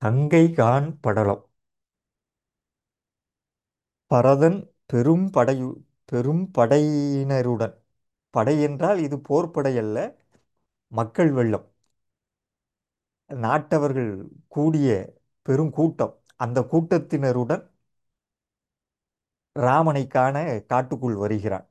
கங்கைகான் படலம் பரதன் பெரும் படையு பெரும் படையினருடன் படை என்றால் இது போர்ப்படை அல்ல மக்கள் வெள்ளம் நாட்டவர்கள் கூடிய பெருங்கூட்டம் அந்த கூட்டத்தினருடன் ராமனை காண காட்டுக்குள் வருகிறான்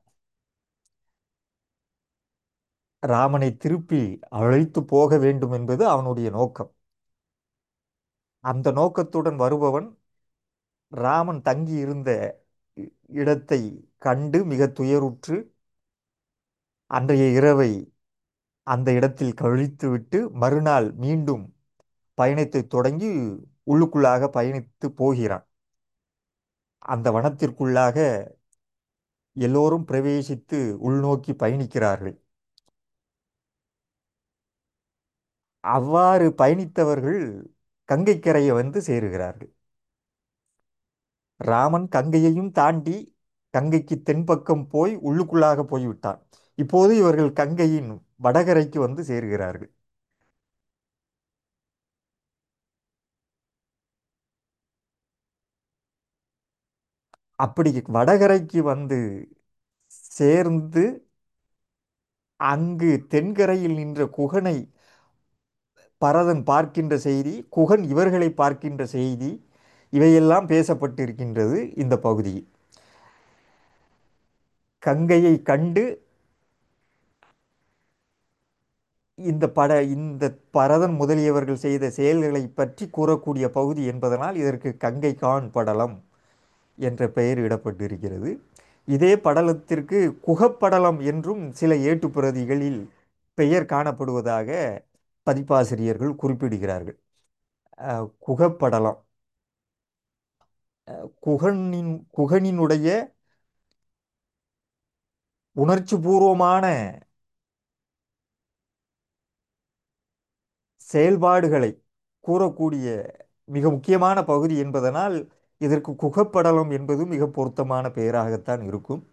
ராமனை திருப்பி அழைத்து போக வேண்டும் என்பது அவனுடைய நோக்கம் அந்த நோக்கத்துடன் வருபவன் ராமன் தங்கியிருந்த இ- இடத்தை கண்டு மிக துயருற்று அன்றைய இரவை அந்த இடத்தில் கழித்துவிட்டு மறுநாள் மீண்டும் பயணத்தை தொடங்கி உள்ளுக்குள்ளாக பயணித்து போகிறான் அந்த வனத்திற்குள்ளாக எல்லோரும் பிரவேசித்து உள்நோக்கி பயணிக்கிறார்கள் அவ்வாறு பயணித்தவர்கள் கங்கைக்கரையை வந்து சேருகிறார்கள் ராமன் கங்கையையும் தாண்டி கங்கைக்கு தென்பக்கம் போய் உள்ளுக்குள்ளாக போய்விட்டான் இப்போது இவர்கள் கங்கையின் வடகரைக்கு வந்து சேர்கிறார்கள் அப்படி வடகரைக்கு வந்து சேர்ந்து அங்கு தென்கரையில் நின்ற குகனை பரதன் பார்க்கின்ற செய்தி குகன் இவர்களை பார்க்கின்ற செய்தி இவையெல்லாம் பேசப்பட்டிருக்கின்றது இந்த பகுதியில் கங்கையை கண்டு இந்த பட இந்த பரதன் முதலியவர்கள் செய்த செயல்களை பற்றி கூறக்கூடிய பகுதி என்பதனால் இதற்கு கங்கை கான் படலம் என்ற பெயர் இடப்பட்டிருக்கிறது இதே படலத்திற்கு குகப்படலம் என்றும் சில ஏட்டுப்பிரதிகளில் பெயர் காணப்படுவதாக பதிப்பாசிரியர்கள் குறிப்பிடுகிறார்கள் அஹ், குகப்படலம் அஹ், குகனின் குகனினுடைய உணர்ச்சி பூர்வமான செயல்பாடுகளை கூறக்கூடிய மிக முக்கியமான பகுதி என்பதனால் இதற்கு குகப்படலம் என்பது மிக பொருத்தமான பெயராகத்தான் இருக்கும்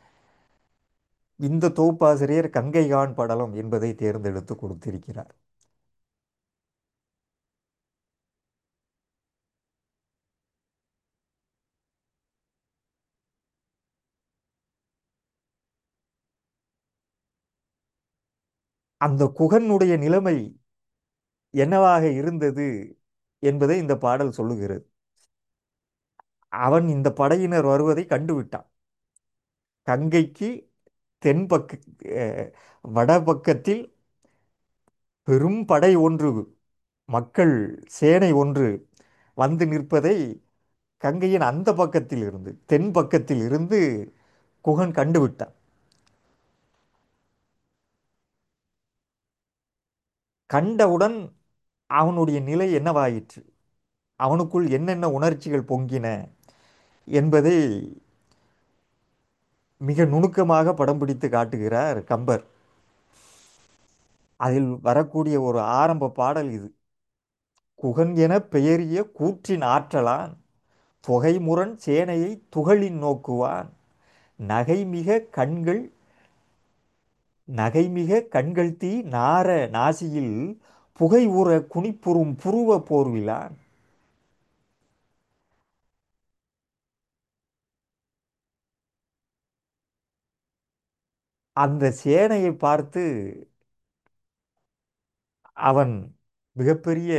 இந்த தொகுப்பாசிரியர் கங்கைகான் படலம் என்பதை தேர்ந்தெடுத்து கொடுத்திருக்கிறார் அந்த குகனுடைய நிலைமை என்னவாக இருந்தது என்பதை இந்த பாடல் சொல்லுகிறது அவன் இந்த படையினர் வருவதை கண்டுவிட்டான் கங்கைக்கு தென்பக்க அஹ், வடபக்கத்தில் பெரும் படை ஒன்று மக்கள் சேனை ஒன்று வந்து நிற்பதை கங்கையின் அந்த பக்கத்தில் இருந்து தென் பக்கத்தில் இருந்து குகன் கண்டுவிட்டான் கண்டவுடன் அவனுடைய நிலை என்னவாயிற்று அவனுக்குள் என்னென்ன உணர்ச்சிகள் பொங்கின என்பதை மிக நுணுக்கமாக படம் பிடித்து காட்டுகிறார் கம்பர் அதில் வரக்கூடிய ஒரு ஆரம்ப பாடல் இது குகன் என பெயரிய கூற்றின் ஆற்றலான் தொகைமுரண் சேனையை துகளின் நோக்குவான் நகைமிக கண்கள் நகைமிக கண்கள் தீ நார நாசியில் புகை உற குனிப்புறும் புருவ போர்விலான் அந்த சேனையை பார்த்து அவன் மிகப்பெரிய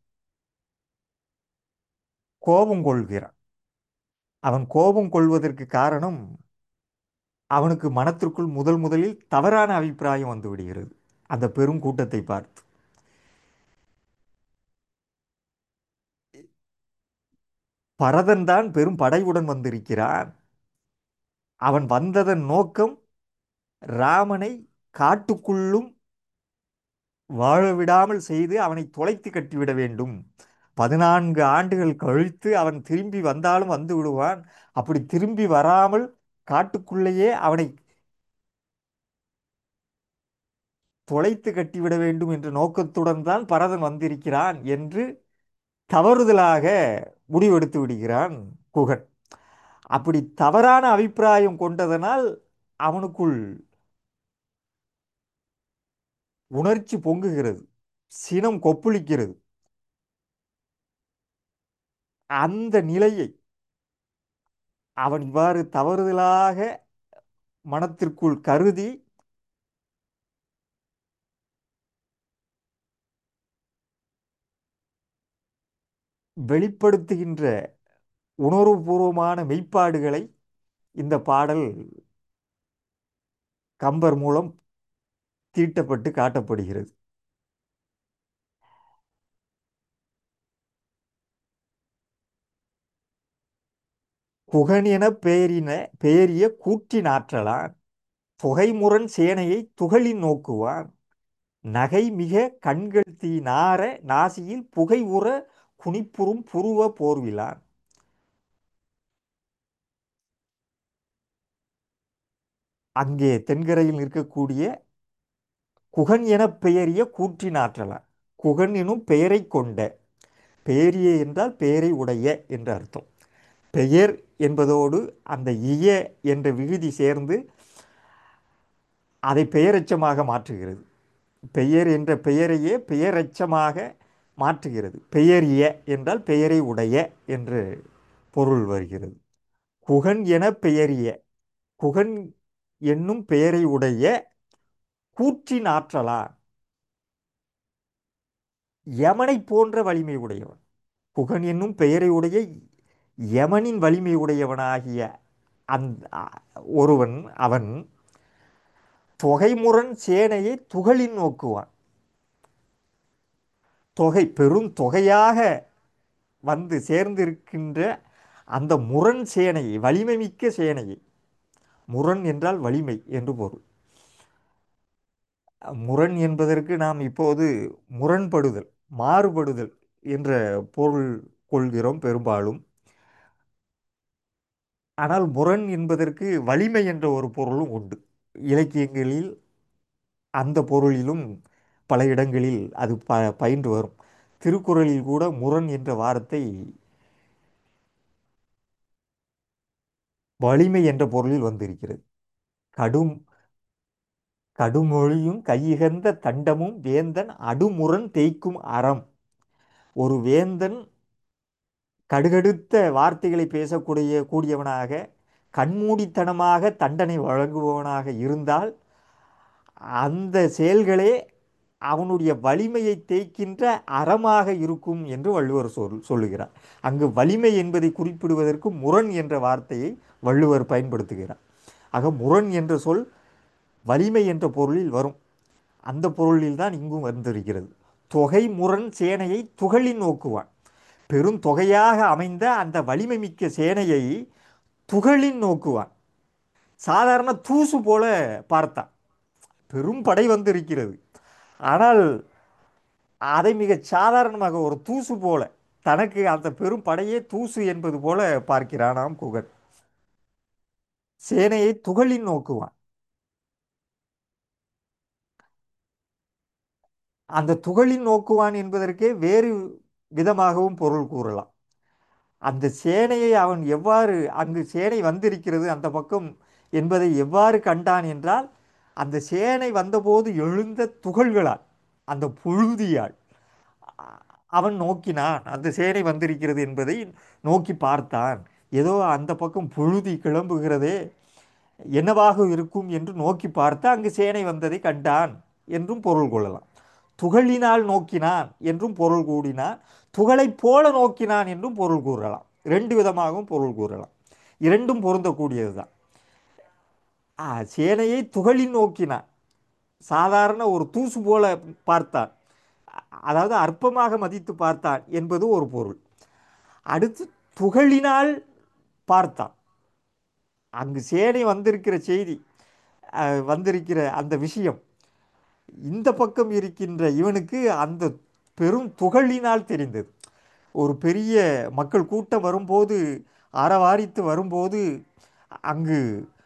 கோபம் கொள்கிறான் அவன் கோபம் கொள்வதற்கு காரணம் அவனுக்கு மனத்திற்குள் முதல் முதலில் தவறான அபிப்பிராயம் வந்து விடுகிறது அந்த பெரும் கூட்டத்தை பார்த்து பரதன் தான் பெரும் படையுடன் வந்திருக்கிறான் அவன் வந்ததன் நோக்கம் ராமனை காட்டுக்குள்ளும் வாழ விடாமல் செய்து அவனை தொலைத்து கட்டிவிட வேண்டும் பதினான்கு ஆண்டுகள் கழித்து அவன் திரும்பி வந்தாலும் வந்து விடுவான் அப்படி திரும்பி வராமல் காட்டுக்குள்ளேயே அவனை தொலைத்து கட்டிவிட வேண்டும் என்ற நோக்கத்துடன் தான் பரதன் வந்திருக்கிறான் என்று தவறுதலாக முடிவெடுத்து விடுகிறான் குகன் அப்படி தவறான அபிப்பிராயம் கொண்டதனால் அவனுக்குள் உணர்ச்சி பொங்குகிறது சினம் கொப்பளிக்கிறது அந்த நிலையை அவன் இவ்வாறு தவறுதலாக மனத்திற்குள் கருதி வெளிப்படுத்துகின்ற உணர்வுபூர்வமான மெய்ப்பாடுகளை இந்த பாடல் கம்பர் மூலம் தீட்டப்பட்டு காட்டப்படுகிறது குகன் என பெயரின பெயரிய கூற்றின் ஆற்றலான் புகைமுரண் சேனையை துகளின் நோக்குவான் நகை மிக கண்கள் தீ நார நாசியில் புகை உற குனிப்புறும் புருவ போர்விலான் அங்கே தென்கரையில் இருக்கக்கூடிய குகன் என பெயரிய கூற்றின் ஆற்றலான் குகன் எனும் பெயரை கொண்ட பெயரிய என்றால் பெயரை உடைய என்று அர்த்தம் பெயர் என்பதோடு அந்த இய என்ற விகுதி சேர்ந்து அதை பெயரெச்சமாக மாற்றுகிறது பெயர் என்ற பெயரையே பெயரெச்சமாக மாற்றுகிறது பெயரிய என்றால் பெயரை உடைய என்று பொருள் வருகிறது குகன் என பெயரிய குகன் என்னும் பெயரை உடைய கூற்றின் ஆற்றலா யமனை போன்ற வலிமை உடையவன் குகன் என்னும் பெயரை உடைய யமனின் வலிமை உடையவனாகிய அந்த ஒருவன் அவன் தொகைமுரண் சேனையை துகளின் நோக்குவான் தொகை பெரும் தொகையாக வந்து சேர்ந்திருக்கின்ற அந்த முரண் சேனையை வலிமை மிக்க சேனையை முரண் என்றால் வலிமை என்று பொருள் முரண் என்பதற்கு நாம் இப்போது முரண்படுதல் மாறுபடுதல் என்ற பொருள் கொள்கிறோம் பெரும்பாலும் ஆனால் முரண் என்பதற்கு வலிமை என்ற ஒரு பொருளும் உண்டு இலக்கியங்களில் அந்த பொருளிலும் பல இடங்களில் அது ப பயின்று வரும் திருக்குறளில் கூட முரண் என்ற வார்த்தை வலிமை என்ற பொருளில் வந்திருக்கிறது கடும் கடுமொழியும் கையிகந்த தண்டமும் வேந்தன் அடுமுரண் தேய்க்கும் அறம் ஒரு வேந்தன் கடுகடுத்த வார்த்தைகளை பேசக்கூடிய கூடியவனாக கண்மூடித்தனமாக தண்டனை வழங்குபவனாக இருந்தால் அந்த செயல்களே அவனுடைய வலிமையை தேய்க்கின்ற அறமாக இருக்கும் என்று வள்ளுவர் சொல் சொல்லுகிறார் அங்கு வலிமை என்பதை குறிப்பிடுவதற்கு முரண் என்ற வார்த்தையை வள்ளுவர் பயன்படுத்துகிறார் ஆக முரண் என்ற சொல் வலிமை என்ற பொருளில் வரும் அந்த பொருளில் தான் இங்கும் வந்திருக்கிறது தொகை முரண் சேனையை துகளின் நோக்குவான் பெரும் தொகையாக அமைந்த அந்த வலிமை மிக்க சேனையை துகளின் நோக்குவான் சாதாரண தூசு போல பார்த்தான் பெரும் படை வந்திருக்கிறது ஆனால் அதை மிக சாதாரணமாக ஒரு தூசு போல தனக்கு அந்த பெரும் படையே தூசு என்பது போல பார்க்கிறானாம் குகன் சேனையை துகளின் நோக்குவான் அந்த துகளின் நோக்குவான் என்பதற்கே வேறு விதமாகவும் பொருள் கூறலாம் அந்த சேனையை அவன் எவ்வாறு அங்கு சேனை வந்திருக்கிறது அந்த பக்கம் என்பதை எவ்வாறு கண்டான் என்றால் அந்த சேனை வந்தபோது எழுந்த துகள்களால் அந்த புழுதியால் அவன் நோக்கினான் அந்த சேனை வந்திருக்கிறது என்பதை நோக்கி பார்த்தான் ஏதோ அந்த பக்கம் புழுதி கிளம்புகிறதே என்னவாக இருக்கும் என்று நோக்கி பார்த்து அங்கு சேனை வந்ததை கண்டான் என்றும் பொருள் கொள்ளலாம் துகளினால் நோக்கினான் என்றும் பொருள் கூடினான் துகளைப் போல நோக்கினான் என்றும் பொருள் கூறலாம் ரெண்டு விதமாகவும் பொருள் கூறலாம் இரண்டும் பொருந்தக்கூடியது தான் சேனையை துகளின் நோக்கினான் சாதாரண ஒரு தூசு போல பார்த்தான் அதாவது அற்பமாக மதித்து பார்த்தான் என்பது ஒரு பொருள் அடுத்து துகளினால் பார்த்தான் அங்கு சேனை வந்திருக்கிற செய்தி வந்திருக்கிற அந்த விஷயம் இந்த பக்கம் இருக்கின்ற இவனுக்கு அந்த பெரும் துகளினால் தெரிந்தது ஒரு பெரிய மக்கள் கூட்டம் வரும்போது அறவாரித்து வரும்போது அங்கு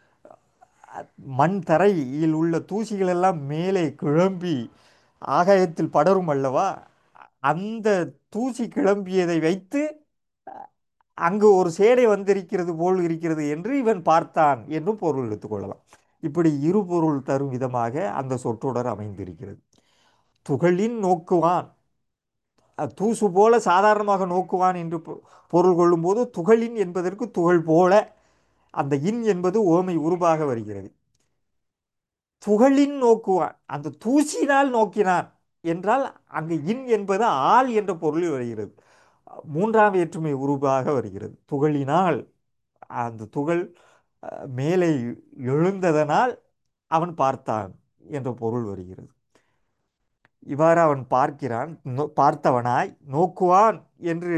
மண் தரையில் உள்ள தூசிகள் எல்லாம் மேலே கிளம்பி ஆகாயத்தில் படரும் அல்லவா அந்த தூசி கிளம்பியதை வைத்து அங்கு ஒரு சேடை வந்திருக்கிறது போல் இருக்கிறது என்று இவன் பார்த்தான் என்றும் பொருள் எடுத்துக்கொள்ளலாம் இப்படி இரு பொருள் தரும் விதமாக அந்த சொற்றொடர் அமைந்திருக்கிறது துகளின் நோக்குவான் அஹ், தூசு போல சாதாரணமாக நோக்குவான் என்று பொ- பொருள் கொள்ளும்போது துகளின் என்பதற்கு துகள் போல அந்த இன் என்பது ஓமை உருவாக வருகிறது துகளின் நோக்குவான் அந்த தூசினால் நோக்கினான் என்றால் அங்கு இன் என்பது ஆள் என்ற பொருளில் வருகிறது மூன்றாம் வேற்றுமை உருவாக வருகிறது துகளினால் அந்த துகள் அஹ், மேலே எழுந்ததனால் அவன் பார்த்தான் என்ற பொருள் வருகிறது இவ்வாறு அவன் பார்க்கிறான் நோ- பார்த்தவனாய் நோக்குவான் என்று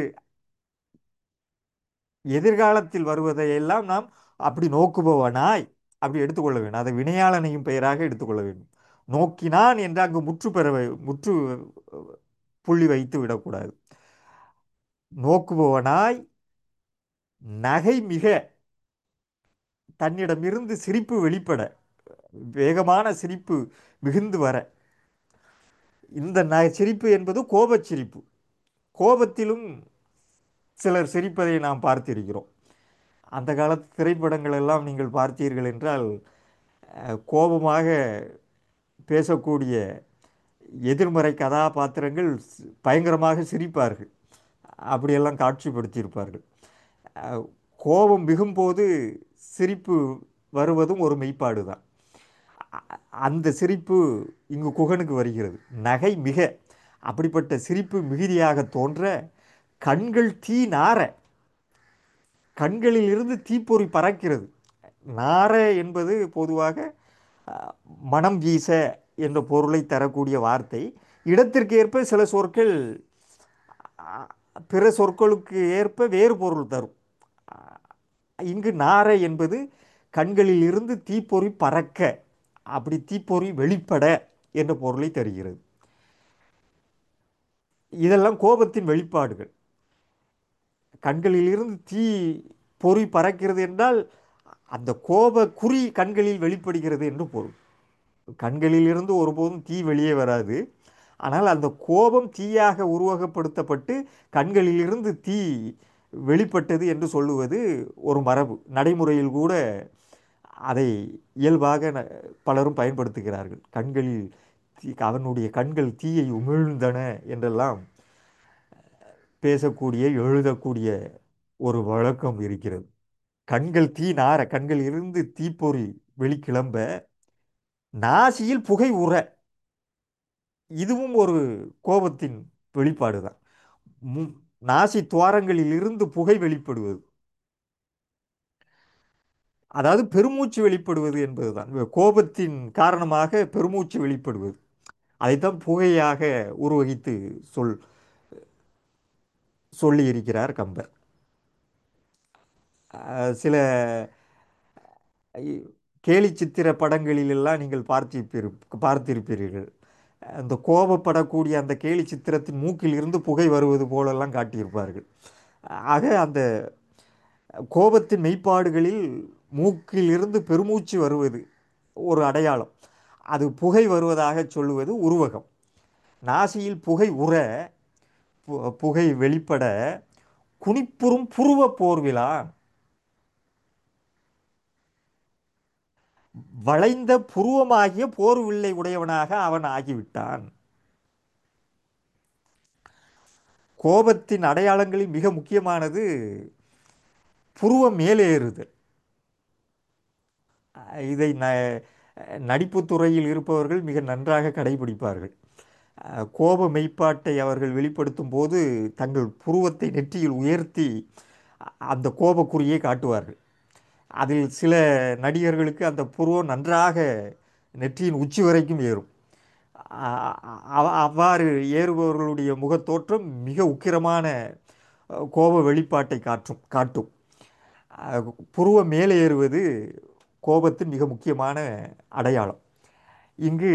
எதிர்காலத்தில் வருவதையெல்லாம் நாம் அப்படி நோக்குபவனாய் அப்படி எடுத்துக்கொள்ள வேண்டும் அதை வினையாளனையும் பெயராக எடுத்துக்கொள்ள வேண்டும் நோக்கினான் என்று அங்கு முற்று பெற வை- முற்று அஹ், புள்ளி வைத்து விடக்கூடாது நோக்குபவனாய் நகை மிக தன்னிடமிருந்து சிரிப்பு வெளிப்பட வேகமான சிரிப்பு மிகுந்து வர இந்த ந சிரிப்பு என்பது கோபச் சிரிப்பு கோபத்திலும் சிலர் சிரிப்பதை நாம் பார்த்திருக்கிறோம் அந்த காலத்து திரைப்படங்கள் எல்லாம் நீங்கள் பார்த்தீர்கள் என்றால் அஹ், கோபமாக பேசக்கூடிய எதிர்மறை கதாபாத்திரங்கள் சி- பயங்கரமாக சிரிப்பார்கள் அப்படியெல்லாம் காட்சிப்படுத்தியிருப்பார்கள் அஹ், கோபம் மிகும்போது சிரிப்பு வருவதும் ஒரு மெய்ப்பாடு தான் அ- அந்த சிரிப்பு இங்கு குகனுக்கு வருகிறது நகை மிக அப்படிப்பட்ட சிரிப்பு மிகுதியாக தோன்ற கண்கள் தீ நாற கண்களில் இருந்து தீப்பொறி பறக்கிறது நார என்பது பொதுவாக அஹ், மனம் வீச என்ற பொருளை தரக்கூடிய வார்த்தை இடத்திற்கு ஏற்ப சில சொற்கள் அஹ், பிற சொற்களுக்கு ஏற்ப வேறு பொருள் தரும் அஹ், இங்கு நார என்பது கண்களில் இருந்து தீப்பொறி பறக்க அப்படி தீப்பொறி வெளிப்பட என்ற பொருளை தருகிறது இதெல்லாம் கோபத்தின் வெளிப்பாடுகள் கண்களில் இருந்து தீ பொறி பறக்கிறது என்றால் அந்த கோப குறி கண்களில் வெளிப்படுகிறது என்று பொருள் கண்களில் இருந்து ஒருபோதும் தீ வெளியே வராது ஆனால் அந்த கோபம் தீயாக உருவகப்படுத்தப்பட்டு கண்களில் இருந்து தீ வெளிப்பட்டது என்று சொல்லுவது ஒரு மரபு நடைமுறையில் கூட அதை இயல்பாக ந- பலரும் பயன்படுத்துகிறார்கள் கண்களில் தீ அவனுடைய கண்கள் தீயை உமிழ்ந்தன என்றெல்லாம் பேசக்கூடிய எழுதக்கூடிய ஒரு வழக்கம் இருக்கிறது கண்கள் தீ நார கண்களில் இருந்து தீப்பொறி வெளிக்கிளம்ப நாசியில் புகை உற இதுவும் ஒரு கோபத்தின் வெளிப்பாடு தான் நாசி துவாரங்களில் இருந்து புகை வெளிப்படுவது அதாவது பெருமூச்சு வெளிப்படுவது என்பதுதான் கோபத்தின் காரணமாக பெருமூச்சு வெளிப்படுவது அதைத்தான் புகையாக உருவகித்து சொல் சொல்லி இருக்கிறார் கம்பர் அஹ் சில இ- கேலி சித்திர படங்களிலெல்லாம் நீங்கள் பார்த்திருப்பீர் பார்த்திருப்பீர்கள் அந்த கோபப்படக்கூடிய அந்த கேலி சித்திரத்தின் மூக்கில் இருந்து புகை வருவது போலெல்லாம் காட்டியிருப்பார்கள் ஆக அந்த கோபத்தின் மெய்ப்பாடுகளில் மூக்கில் இருந்து பெருமூச்சு வருவது ஒரு அடையாளம் அது புகை வருவதாக சொல்லுவது உருவகம் நாசியில் புகை உற பு- புகை வெளிப்பட குனிப்புறும் புருவ போர்விலான் வளைந்த புருவமாகிய போர் வில்லை உடையவனாக அவன் ஆகிவிட்டான் கோபத்தின் அடையாளங்களில் மிக முக்கியமானது புருவம் மேலேறுதல் அஹ் இதை ந நடிப்புத் துறையில் இருப்பவர்கள் மிக நன்றாக கடைபிடிப்பார்கள் அஹ் கோப மெய்ப்பாட்டை அவர்கள் வெளிப்படுத்தும் போது தங்கள் புருவத்தை நெற்றியில் உயர்த்தி அ- அந்த கோபக்குறியை காட்டுவார்கள் அதில் சில நடிகர்களுக்கு அந்த புருவம் நன்றாக நெற்றியின் உச்சி வரைக்கும் ஏறும் அ- அ- அவ்வாறு ஏறுபவர்களுடைய முகத்தோற்றம் மிக உக்கிரமான அஹ், கோப வெளிப்பாட்டை காட்டும் காட்டும் அஹ், புருவம் மேலே ஏறுவது கோபத்தின் மிக முக்கியமான அடையாளம் இங்கு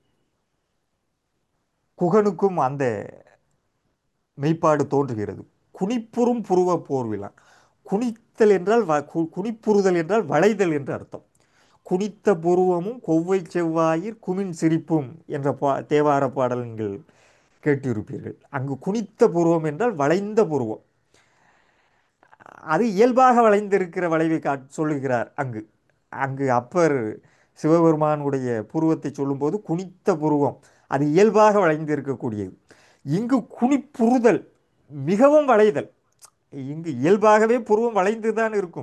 குகனுக்கும் அந்த மெய்ப்பாடு தோன்றுகிறது குனிப்புறும் புருவ போர்விழா குனித்தல் என்றால் வ- கு- குனிப்புறுதல் என்றால் வளைதல் என்று அர்த்தம் குனித்த புருவமும் கொவ்வை செவ்வாயிற் குமின் சிரிப்பும் என்ற பா தேவார பாடல் நீங்கள் கேட்டிருப்பீர்கள் அங்கு குனித்த புருவம் என்றால் வளைந்த புருவம் அது இயல்பாக வளைந்திருக்கிற வளைவை காட் சொல்லுகிறார் அங்கு அங்கு அப்பர் சிவபெருமானுடைய புருவத்தை சொல்லும்போது குனித்த புருவம் அது இயல்பாக வளைந்திருக்கக்கூடியது இங்கு குனிப்புறுதல் மிகவும் வளைதல் இங்கு இயல்பாகவே புருவம் வளைந்து தான் இருக்கும்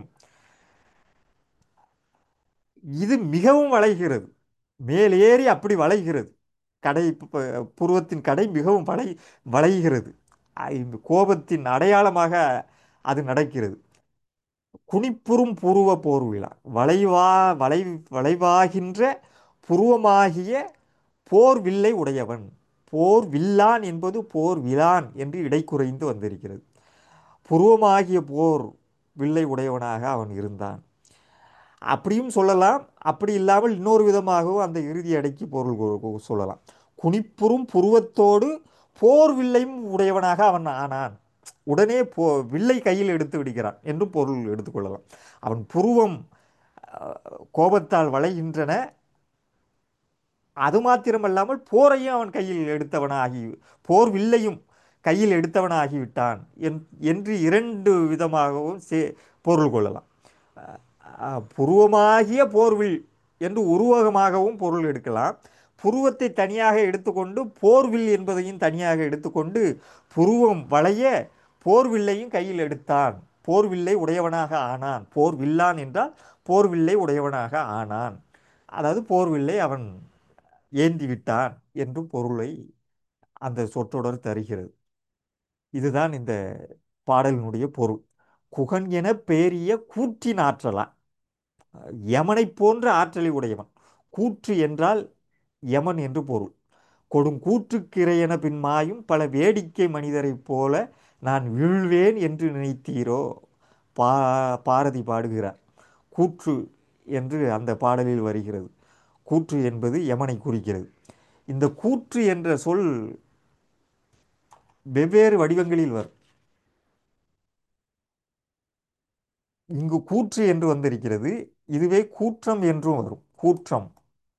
இது மிகவும் வளைகிறது மேலேறி அப்படி வளைகிறது கடை ப- புருவத்தின் கடை மிகவும் வளை வளைகிறது அ- இந்த கோபத்தின் அடையாளமாக அது நடக்கிறது குனிப்புறும் புருவ போர் விழா வளைவா வளை வளைவாகின்ற புருவமாகிய போர் வில்லை உடையவன் போர் வில்லான் என்பது போர் விலான் என்று இடைக்குறைந்து வந்திருக்கிறது புருவமாகிய போர் வில்லை உடையவனாக அவன் இருந்தான் அப்படியும் சொல்லலாம் அப்படி இல்லாமல் இன்னொரு விதமாகவும் அந்த இறுதி அடைக்கு பொருள் கொ- கொ- சொல்லலாம் குனிப்புறும் புருவத்தோடு போர் வில்லையும் உடையவனாக அவன் ஆனான் உடனே போ வில்லை கையில் எடுத்து விடுகிறான் என்று பொருள் எடுத்துக்கொள்ளலாம் அவன் புருவம் அஹ், கோபத்தால் வளைகின்றன அது மாத்திரமல்லாமல் போரையும் அவன் கையில் எடுத்தவனாகி போர் வில்லையும் கையில் எடுத்தவனாகிவிட்டான் என் என்று இரண்டு விதமாகவும் சே பொருள் கொள்ளலாம் அஹ், அஹ், புருவமாகிய போர்வில் என்று உருவகமாகவும் பொருள் எடுக்கலாம் புருவத்தை தனியாக எடுத்துக்கொண்டு போர்வில் என்பதையும் தனியாக எடுத்துக்கொண்டு புருவம் வளைய போர்வில்லையும் கையில் எடுத்தான் போர்வில்லை உடையவனாக ஆனான் போர் வில்லான் என்றால் போர்வில்லை உடையவனாக ஆனான் அதாவது போர்வில்லை அவன் ஏந்தி விட்டான் என்று பொருளை அந்த சொற்றொடர் தருகிறது இதுதான் இந்த பாடலினுடைய பொருள் குகன் என பேரிய கூற்றின் ஆற்றலான் யமனைப் போன்ற ஆற்றலை உடையவன் கூற்று என்றால் யமன் என்று பொருள் கொடுங்கூற்றுக்கிரையென பின்மாயும் பல வேடிக்கை மனிதரைப் போல நான் வீழ்வேன் என்று நினைத்தீரோ பா பாரதி பாடுகிறார் கூற்று என்று அந்த பாடலில் வருகிறது கூற்று என்பது யமனை குறிக்கிறது இந்த கூற்று என்ற சொல் வெவ்வேறு வடிவங்களில் வரும் இங்கு கூற்று என்று வந்திருக்கிறது இதுவே கூற்றம் என்றும் வரும் கூற்றம்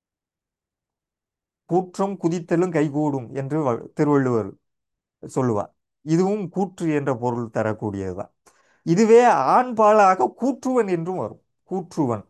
கூற்றம் குதித்தலும் கைகூடும் என்று வ- திருவள்ளுவர் சொல்லுவார் இதுவும் கூற்று என்ற பொருள் தரக்கூடியதுதான் இதுவே ஆண்பாலாக கூற்றுவன் என்றும் வரும் கூற்றுவன்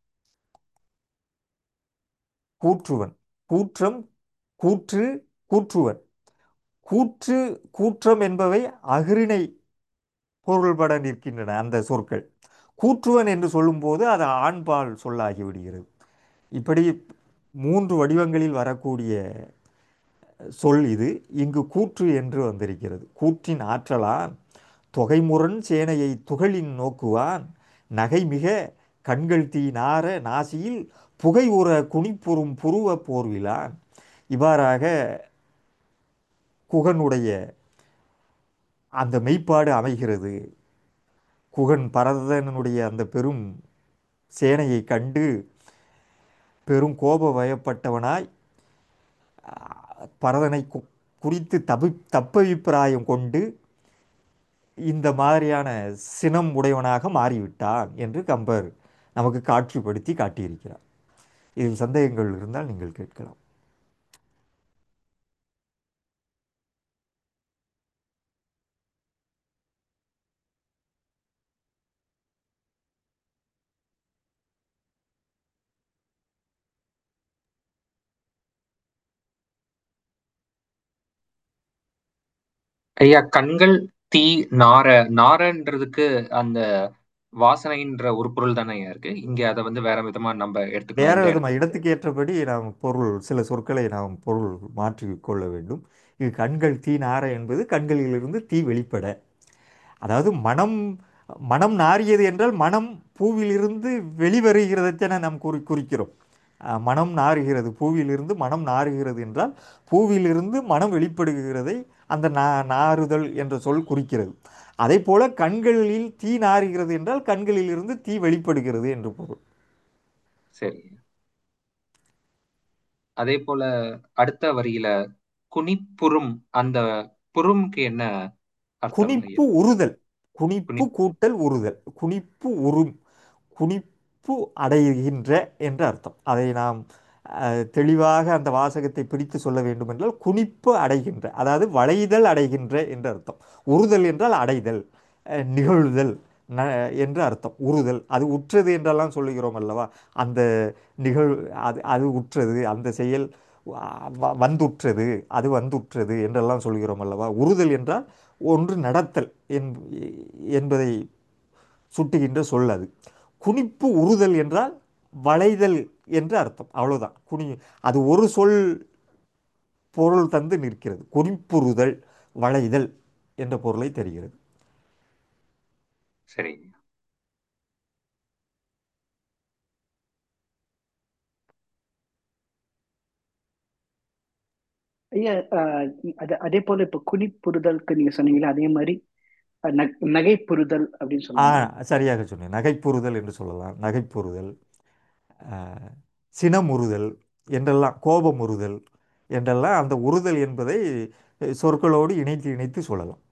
கூற்றுவன் கூற்றம் கூற்று கூற்றுவன் கூற்று கூற்றம் என்பவை அஃறிணை பொருள்பட நிற்கின்றன அந்த சொற்கள் கூற்றுவன் என்று சொல்லும்போது அது ஆண்பால் சொல்லாகி விடுகிறது இப்படி மூன்று வடிவங்களில் வரக்கூடிய சொல் இது இங்கு கூற்று என்று வந்திருக்கிறது கூற்றின் ஆற்றலான் தொகைமுரண் சேனையை துகளின் நோக்குவான் நகைமிக கண்கள் தீ நார நாசியில் புகை உற குனிப்புறும் புருவ போர்விலான் இவ்வாறாக குகனுடைய அந்த மெய்ப்பாடு அமைகிறது குகன் பரதனுடைய அந்த பெரும் சேனையை கண்டு பெரும் கோப பயப்பட்டவனாய் ஆஹ், பரதனை கு- குறித்து தபி தப்பபிப்பிராயம் கொண்டு இந்த மாதிரியான சினம் உடையவனாக மாறிவிட்டான் என்று கம்பர் நமக்கு காட்சிப்படுத்தி காட்டியிருக்கிறார் இதில் சந்தேகங்கள் இருந்தால் நீங்கள் கேட்கலாம் ஐயா கண்கள் தீ நார நாரன்றதுக்கு அந்த வாசனைன்ற ஒரு பொருள் தானே ஐயா இருக்கு இங்க அதை வந்து வேற விதமா நம்ம எடுத்துக்கணும் வேற இந்த விதமாக இடத்துல இடத்துக்கு ஏற்றபடி நாம் பொருள் சில சொற்களை நாம் பொருள் மாற்றிக் கொள்ள வேண்டும் இது கண்கள் தீ நார என்பது கண்களிலிருந்து தீ வெளிப்பட அதாவது மனம் மனம் நாறியது என்றால் மனம் பூவிலிருந்து வெளிவருகிறதைத்தானே நாம் குறி குறிக்கிறோம் அஹ், மனம் நாறுகிறது பூவிலிருந்து மனம் நாறுகிறது என்றால் பூவிலிருந்து மனம் வெளிப்படுகிறதை அந்த நா நாறுதல் என்ற சொல் குறிக்கிறது அதே போல கண்களில் தீ நாறுகிறது என்றால் கண்களிலிருந்து தீ வெளிப்படுகிறது என்று பொருள் சரி அதே போல அடுத்த வரியில குனிப்புறும் அந்த புறும்க்கு என்ன அர்த்தம் ஐயா குனிப்பு உறுதல் குனிப்பு குனி கூட்டல் உறுதல் குனிப்பு உறும் குனிப்பு அடைகின்ற என்ற அர்த்தம் அதை நாம் அஹ், தெளிவாக அந்த வாசகத்தை பிரித்து சொல்ல வேண்டும் என்றால் குனிப்பு அடைகின்ற அதாவது வளைதல் அடைகின்ற என்ற அர்த்தம் உறுதல் என்றால் அடைதல் அஹ், நிகழ்தல் ந என்று அர்த்தம் உறுதல் அது உற்றது என்றெல்லாம் சொல்லுகிறோம் அல்லவா அந்த நிகழ் அது அது உற்றது அந்த செயல் வ- வந்துற்றது அது வந்துற்றது என்றெல்லாம் சொல்கிறோம் அல்லவா உறுதல் என்றால் ஒன்று நடத்தல் என் என்பதை சுட்டுகின்ற சொல் அது குனிப்பு உறுதல் என்றால் வளைதல் என்று அர்த்தம் அவ்வளவுதான் குனி அது ஒரு சொல் பொருள் தந்து நிற்கிறது குறிப்புறுதல் வளைதல் என்ற பொருளை தருகிறது சரி ஐயா ஆஹ் அது அதே போல இப்ப குனிப்புறுதலுக்கு நீங்க சொன்னீங்களே அதே மாதிரி அஹ், நக்- நகைப்புறுதல் அப்படின்னு ஆ சொல்லுவாங்க சரியாக சொன்னேன் நகைப்புறுதல் என்று சொல்லலாம் நகைப்புறுதல் ஆ, சினமுறுதல் என்றெல்லாம் கோபமுறுதல் என்றெல்லாம் அந்த உறுதல் என்பதை அஹ், சொற்களோடு இணைத்து இணைத்து சொல்லலாம்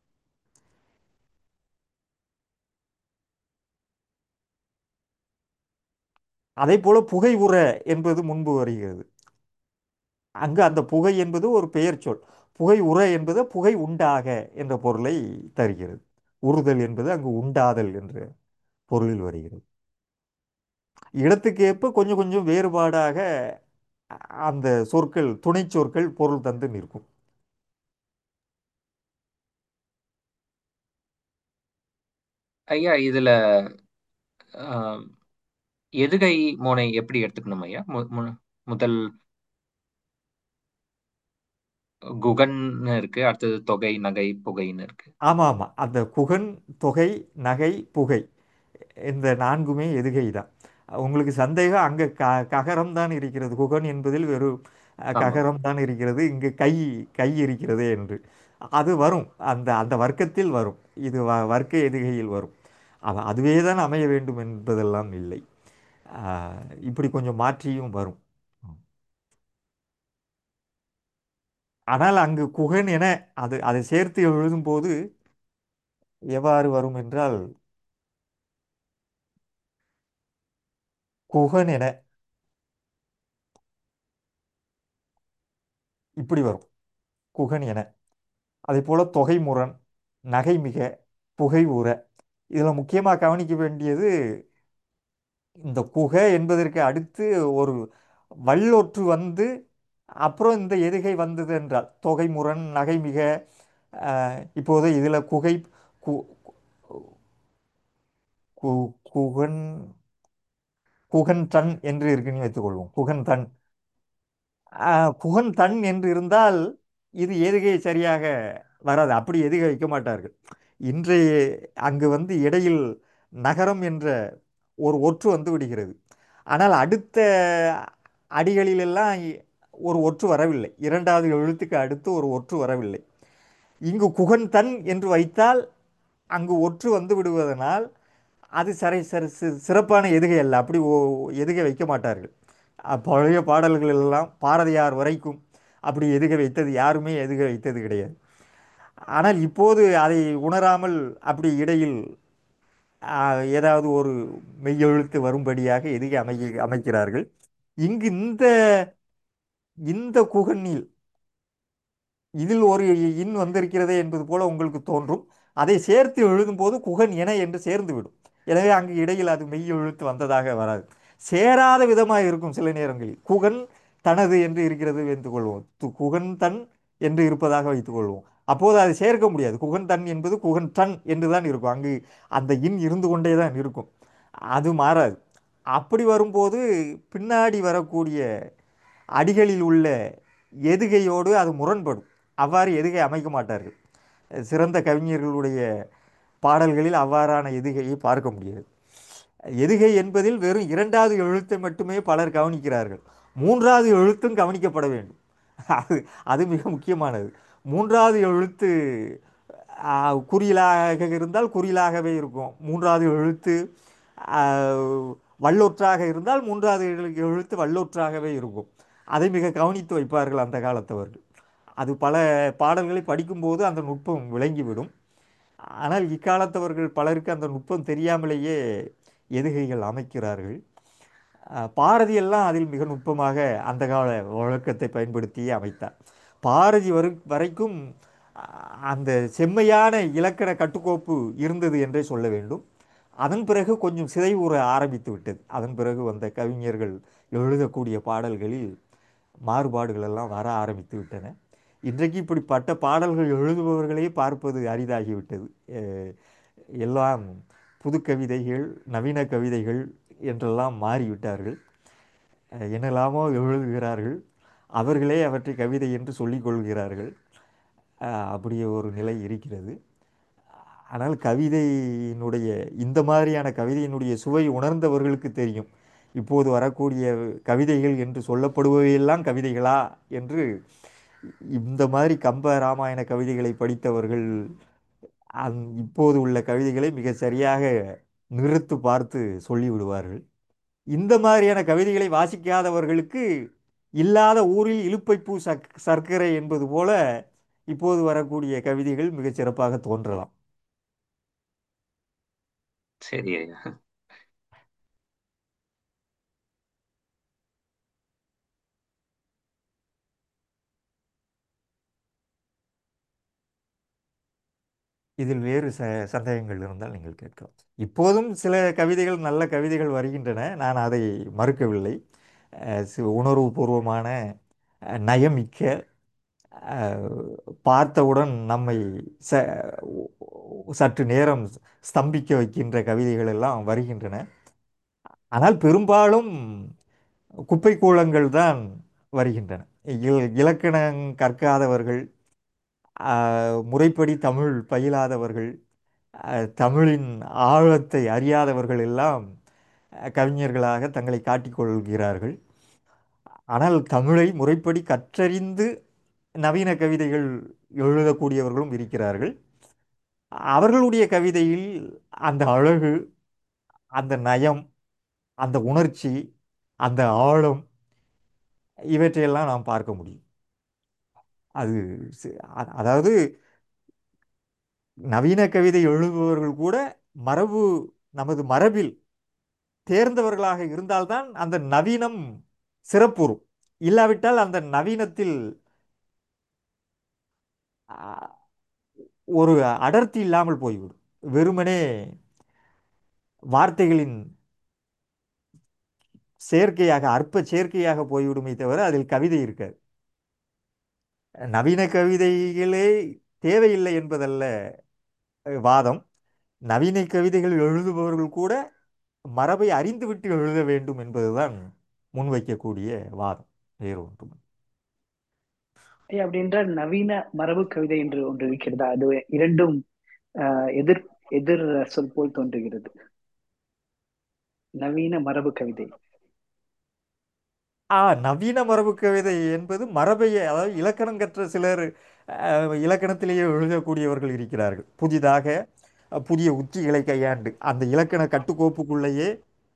அதே போல புகை உற என்பது முன்பு வருகிறது அங்கு அந்த புகை என்பது ஒரு பெயர் சொல் புகை உற என்பது புகை உண்டாக என்ற பொருளை தருகிறது உறுதல் என்பது அங்கு உண்டாதல் என்ற பொருளில் வருகிறது இடத்துக்கு ஏற்ப கொஞ்சம் கொஞ்சம் வேறுபாடாக அ- அந்த சொற்கள் துணை சொற்கள் பொருள் தந்து நிற்கும் ஐயா இதுல ஆஹ், எதுகை மோனை எப்படி எடுத்துக்கணும் ஐயா மு- மு- முதல் குகன்னு இருக்கு அடுத்தது தொகை நகை புகைன்னு இருக்கு ஆமாம் ஆமாம் அந்த குகன் தொகை நகை புகை இந்த நான்குமே எதுகை தான் உங்களுக்கு சந்தேகம் அங்கே க ககரம் தான் இருக்கிறது குகன் என்பதில் வெறும் அஹ், ஆமா ககரம் தான் இருக்கிறது இங்கு கை கை இருக்கிறது என்று அது வரும் அந்த அந்த வர்க்கத்தில் வரும் இது வ வர்க்க எதுகையில் வரும் அவ- அதுவே தான் அமைய வேண்டும் என்பதெல்லாம் இல்லை ஆஹ், இப்படி கொஞ்சம் மாற்றியும் வரும் ஆனால் அங்கு குகன் என அது அதை சேர்த்து எழுதும்போது எவ்வாறு வரும் என்றால் குகன் என இப்படி வரும் குகன் என அதே போல தொகைமுரண் நகைமிக புகை உற இதில் முக்கியமாக கவனிக்க வேண்டியது இந்த குகை என்பதற்கு அடுத்து ஒரு வல்லொற்று வந்து அப்புறம் இந்த எதுகை வந்தது என்றால் தொகைமுரண் நகைமிக ஆஹ், இப்போது இதில் குகை கு கு குகன் குகன் தன் என்று இருக்குன்னு வைத்துக்கொள்வோம் குகன் தன் ஆஹ், குகன் தன் என்று இருந்தால் இது எதுகை சரியாக வராது அப்படி எதுகை வைக்க மாட்டார்கள் இன்றைய அங்கு வந்து இடையில் நகரம் என்ற ஒரு ஒற்று வந்து விடுகிறது ஆனால் அடுத்த அடிகளிலெல்லாம் ஒரு ஒற்று வரவில்லை இரண்டாவது எழுத்துக்கு அடுத்து ஒரு ஒற்று வரவில்லை இங்கு குகன் தன் என்று வைத்தால் அங்கு ஒற்று வந்து விடுவதனால் அது சரை சரி சி- சிறப்பான எதுகை அல்ல அப்படி ஓ- எதுகை வைக்க மாட்டார்கள் அ, பழைய பாடல்கள் எல்லாம் பாரதியார் வரைக்கும் அப்படி எதுகை வைத்தது யாருமே எதுகை வைத்தது கிடையாது ஆனால் இப்போது அதை உணராமல் அப்படி இடையில் ஆ, ஏதாவது ஒரு மெய்யெழுத்து வரும்படியாக எதுகை அமை அமைக்கிறார்கள் இங்கு இந்த இந்த குகனில் இதில் ஒரு இன் வந்திருக்கிறதே என்பது போல உங்களுக்கு தோன்றும் அதை சேர்த்து எழுதும்போது குகன் என என்று சேர்ந்து விடும் எனவே அங்கு இடையில் அது மெய் எழுத்து வந்ததாக வராது சேராத விதமாக இருக்கும் சில நேரங்களில் குகன் தனது என்று இருக்கிறது வைத்துக் கொள்வோம் து- குகன் தன் என்று இருப்பதாக வைத்துக் கொள்வோம் அப்போது அதை சேர்க்க முடியாது குகன் தன் என்பது குகன் தன் என்று தான் இருக்கும் அங்கு அந்த இன் இருந்து கொண்டே தான் இருக்கும் அது மாறாது அப்படி வரும்போது பின்னாடி வரக்கூடிய அடிகளில் உள்ள எதுகையோடு அது முரண்படும் அவ்வாறு எதுகை அமைக்க மாட்டார்கள் சிறந்த கவிஞர்களுடைய பாடல்களில் அவ்வாறான எதுகையை பார்க்க முடியாது எதுகை என்பதில் வெறும் இரண்டாவது எழுத்தை மட்டுமே பலர் கவனிக்கிறார்கள் மூன்றாவது எழுத்தும் கவனிக்கப்பட வேண்டும் அது அது மிக முக்கியமானது மூன்றாவது எழுத்து ஆ, குறிலாக இருந்தால் குறிலாகவே இருக்கும் மூன்றாவது எழுத்து ஆ, வல்லொற்றாக இருந்தால் மூன்றாவது எழு- எழுத்து வல்லொற்றாகவே இருக்கும் அதை மிக கவனித்து வைப்பார்கள் அந்த காலத்தவர்கள் அது பல பாடல்களை படிக்கும்போது அந்த நுட்பம் விளங்கிவிடும் ஆனால் இக்காலத்தவர்கள் பலருக்கு அந்த நுட்பம் தெரியாமலேயே எதுகைகள் அமைக்கிறார்கள் அஹ், பாரதி எல்லாம் அதில் மிக நுட்பமாக அந்த கால வழக்கத்தை பயன்படுத்தி அமைத்தார் பாரதி வரு வரைக்கும் அஹ், அந்த செம்மையான இலக்கண கட்டுக்கோப்பு இருந்தது என்றே சொல்ல வேண்டும் அதன் பிறகு கொஞ்சம் சிதைவுற ஆரம்பித்து விட்டது அதன் பிறகு வந்த கவிஞர்கள் எழுதக்கூடிய பாடல்களில் மாறுபாடுகள் எல்லாம் வர ஆரம்பித்து விட்டன இன்றைக்கு இப்படிப்பட்ட பாடல்கள் எழுதுபவர்களே பார்ப்பது அரிதாகிவிட்டது அஹ் எல்லாம் புது கவிதைகள் நவீன கவிதைகள் என்றெல்லாம் மாறிவிட்டார்கள் அஹ் என்னெல்லாமோ எழுதுகிறார்கள் அவர்களே அவற்றை கவிதை என்று சொல்லிக் கொள்கிறார்கள் அஹ் அப்படி ஒரு நிலை இருக்கிறது ஆனால் கவிதையினுடைய இந்த மாதிரியான கவிதையினுடைய சுவை உணர்ந்தவர்களுக்கு தெரியும் இப்போது வரக்கூடிய கவிதைகள் என்று சொல்லப்படுபவையெல்லாம் கவிதைகளா என்று இந்த மாதிரி கம்ப ராமாயண கவிதைகளை படித்தவர்கள் அந் இப்போது உள்ள கவிதைகளை மிக சரியாக நிறுத்து பார்த்து சொல்லிவிடுவார்கள் இந்த மாதிரியான கவிதைகளை வாசிக்காதவர்களுக்கு இல்லாத ஊரில் இலுப்பைப்பூ சக் சர்க்கரை என்பது போல இப்போது வரக்கூடிய கவிதைகள் மிகச் சிறப்பாக தோன்றலாம் சரி ஐயா இதில் வேறு ச சந்தேகங்கள் இருந்தால் நீங்கள் கேட்கலாம் இப்போதும் சில கவிதைகள் நல்ல கவிதைகள் வருகின்றன நான் அதை மறுக்கவில்லை அஹ் சி- உணர்வுபூர்வமான அஹ், நயமிக்க அஹ், பார்த்தவுடன் நம்மை ச சற்று நேரம் ஸ்தம்பிக்க வைக்கின்ற கவிதைகள் எல்லாம் வருகின்றன ஆனால் பெரும்பாலும் குப்பை கூளங்கள் தான் வருகின்றன இல் இலக்கணம் கற்காதவர்கள் ஆஹ், முறைப்படி தமிழ் பயிலாதவர்கள் ஆஹ், தமிழின் ஆழத்தை அறியாதவர்கள் எல்லாம் ஆஹ், கவிஞர்களாக தங்களை காட்டிக்கொள்கிறார்கள் ஆனால் தமிழை முறைப்படி கற்றறிந்து நவீன கவிதைகள் எழுதக்கூடியவர்களும் இருக்கிறார்கள் அவர்களுடைய கவிதையில் அந்த அழகு அந்த நயம் அந்த உணர்ச்சி அந்த ஆழம் இவற்றையெல்லாம் நாம் பார்க்க முடியும் அது சி- அ- அதாவது நவீன கவிதை எழுதுபவர்கள் கூட மரபு நமது மரபில் தேர்ந்தவர்களாக இருந்தால்தான் அந்த நவீனம் சிறப்புறும் இல்லாவிட்டால் அந்த நவீனத்தில் ஆ, ஒரு அடர்த்தி இல்லாமல் போய்விடும் வெறுமனே வார்த்தைகளின் சேர்க்கையாக அற்ப சேர்க்கையாக போய்விடுமே தவிர அதில் கவிதை இருக்காது நவீன கவிதைகளே தேவையில்லை என்பதல்ல அஹ், வாதம் நவீன கவிதைகள் எழுதுபவர்கள் கூட மரபை அறிந்துவிட்டு எழுத வேண்டும் என்பதுதான் முன்வைக்கக்கூடிய வாதம் வேறு ஒன்றும் ஐயா, அப்படி என்றால் நவீன மரபு கவிதை என்று ஒன்று இருக்கிறதா அது இரண்டும் ஆஹ், எதிர் எதிர் சொல் போல் தோன்றுகிறது நவீன மரபு கவிதை ஆ நவீன மரபு கவிதை என்பது மரபை அதாவது இலக்கணம் கற்ற சிலர் அஹ், இலக்கணத்திலேயே எழுதக்கூடியவர்கள் இருக்கிறார்கள் புதிதாக அஹ், புதிய உத்திகளை கையாண்டு அந்த இலக்கண கட்டுக்கோப்புக்குள்ளேயே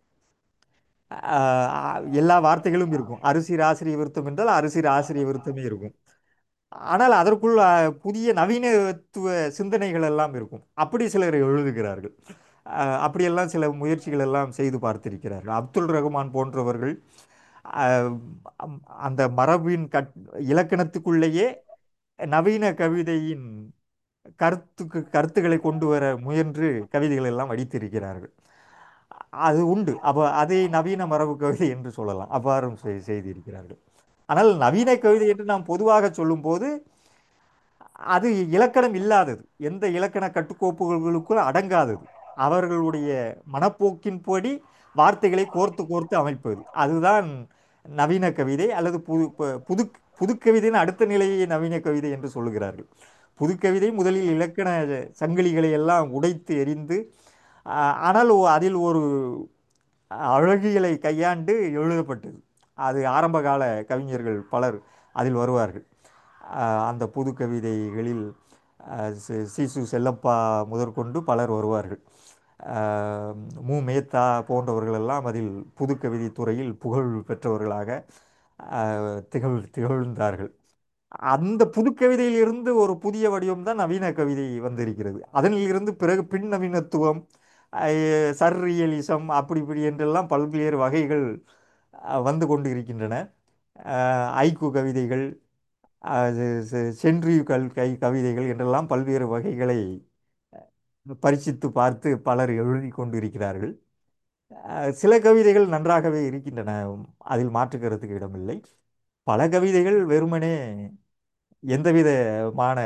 அஹ், எல்லா வார்த்தைகளும் இருக்கும் அரிசிர் ஆசிரிய விருத்தம் என்றால் அரிசிர் ஆசிரிய விருத்தமே இருக்கும் ஆனால் அதற்குள் அஹ், புதிய நவீனத்துவ சிந்தனைகள் எல்லாம் இருக்கும் அப்படி சிலர் எழுதுகிறார்கள் அஹ், அப்படியெல்லாம் சில முயற்சிகள் எல்லாம் செய்து பார்த்திருக்கிறார்கள் அப்துல் ரகுமான் போன்றவர்கள் அஹ், அம்- அந்த மரபின் கட் இலக்கணத்துக்குள்ளேயே நவீன கவிதையின் கருத்துக்கு கருத்துக்களை கொண்டு வர முயன்று கவிதைகள் எல்லாம் வடித்திருக்கிறார்கள் அது உண்டு அப்போ அதை நவீன மரபு கவிதை என்று சொல்லலாம் அவ்வாறும் செய்- செய்திருக்கிறார்கள் ஆனால் நவீன கவிதை என்று நாம் பொதுவாக சொல்லும்போது அது இலக்கணம் இல்லாதது எந்த இலக்கண கட்டுக்கோப்புகளுக்குள் அடங்காதது அவர்களுடைய மனப்போக்கின்படி வார்த்தைகளை கோர்த்து கோர்த்து அமைப்பது அதுதான் நவீன கவிதை அல்லது புது ப- புது புதுக்கவிதையின் அடுத்த நிலையை நவீன கவிதை என்று சொல்லுகிறார்கள் புதுக்கவிதை முதலில் இலக்கண சங்கிலிகளை எல்லாம் உடைத்து எறிந்து ஆ- ஆனால் ஒ- அதில் ஒரு அழகியலை கையாண்டு எழுதப்பட்டது அது ஆரம்பகால கவிஞர்கள் பலர் அதில் வருவார்கள் ஆஹ் அந்த புது கவிதைகளில் ஆஹ் சி- சீசு செல்லப்பா முதற்கொண்டு பலர் வருவார்கள் ஆஹ் மு மேத்தா போன்றவர்கள் எல்லாம் அதில் புது கவிதை துறையில் புகழ் பெற்றவர்களாக ஆஹ் திகழ் திகழ்ந்தார்கள் அந்த புது கவிதையிலிருந்து ஒரு புதிய வடிவம் தான் நவீன கவிதை வந்திருக்கிறது அதனில் இருந்து பிறகு பின் நவீனத்துவம் அஹ் சர்ரியலிசம் அப்படி இப்படி என்றெல்லாம் பல்வேறு வகைகள் அஹ், வந்து கொண்டு இருக்கின்றன அஹ், ஐக்கூ கவிதைகள் அது செ- சென்ட்ரி கல் கை கவிதைகள் என்றெல்லாம் பல்வேறு வகைகளை பரிசித்து பார்த்து பலர் எழுதி கொண்டிருக்கிறார்கள் அஹ், சில கவிதைகள் நன்றாகவே இருக்கின்றன அதில் மாற்று கருத்துக்கு இடமில்லை பல கவிதைகள் வெறுமனே எந்தவிதமான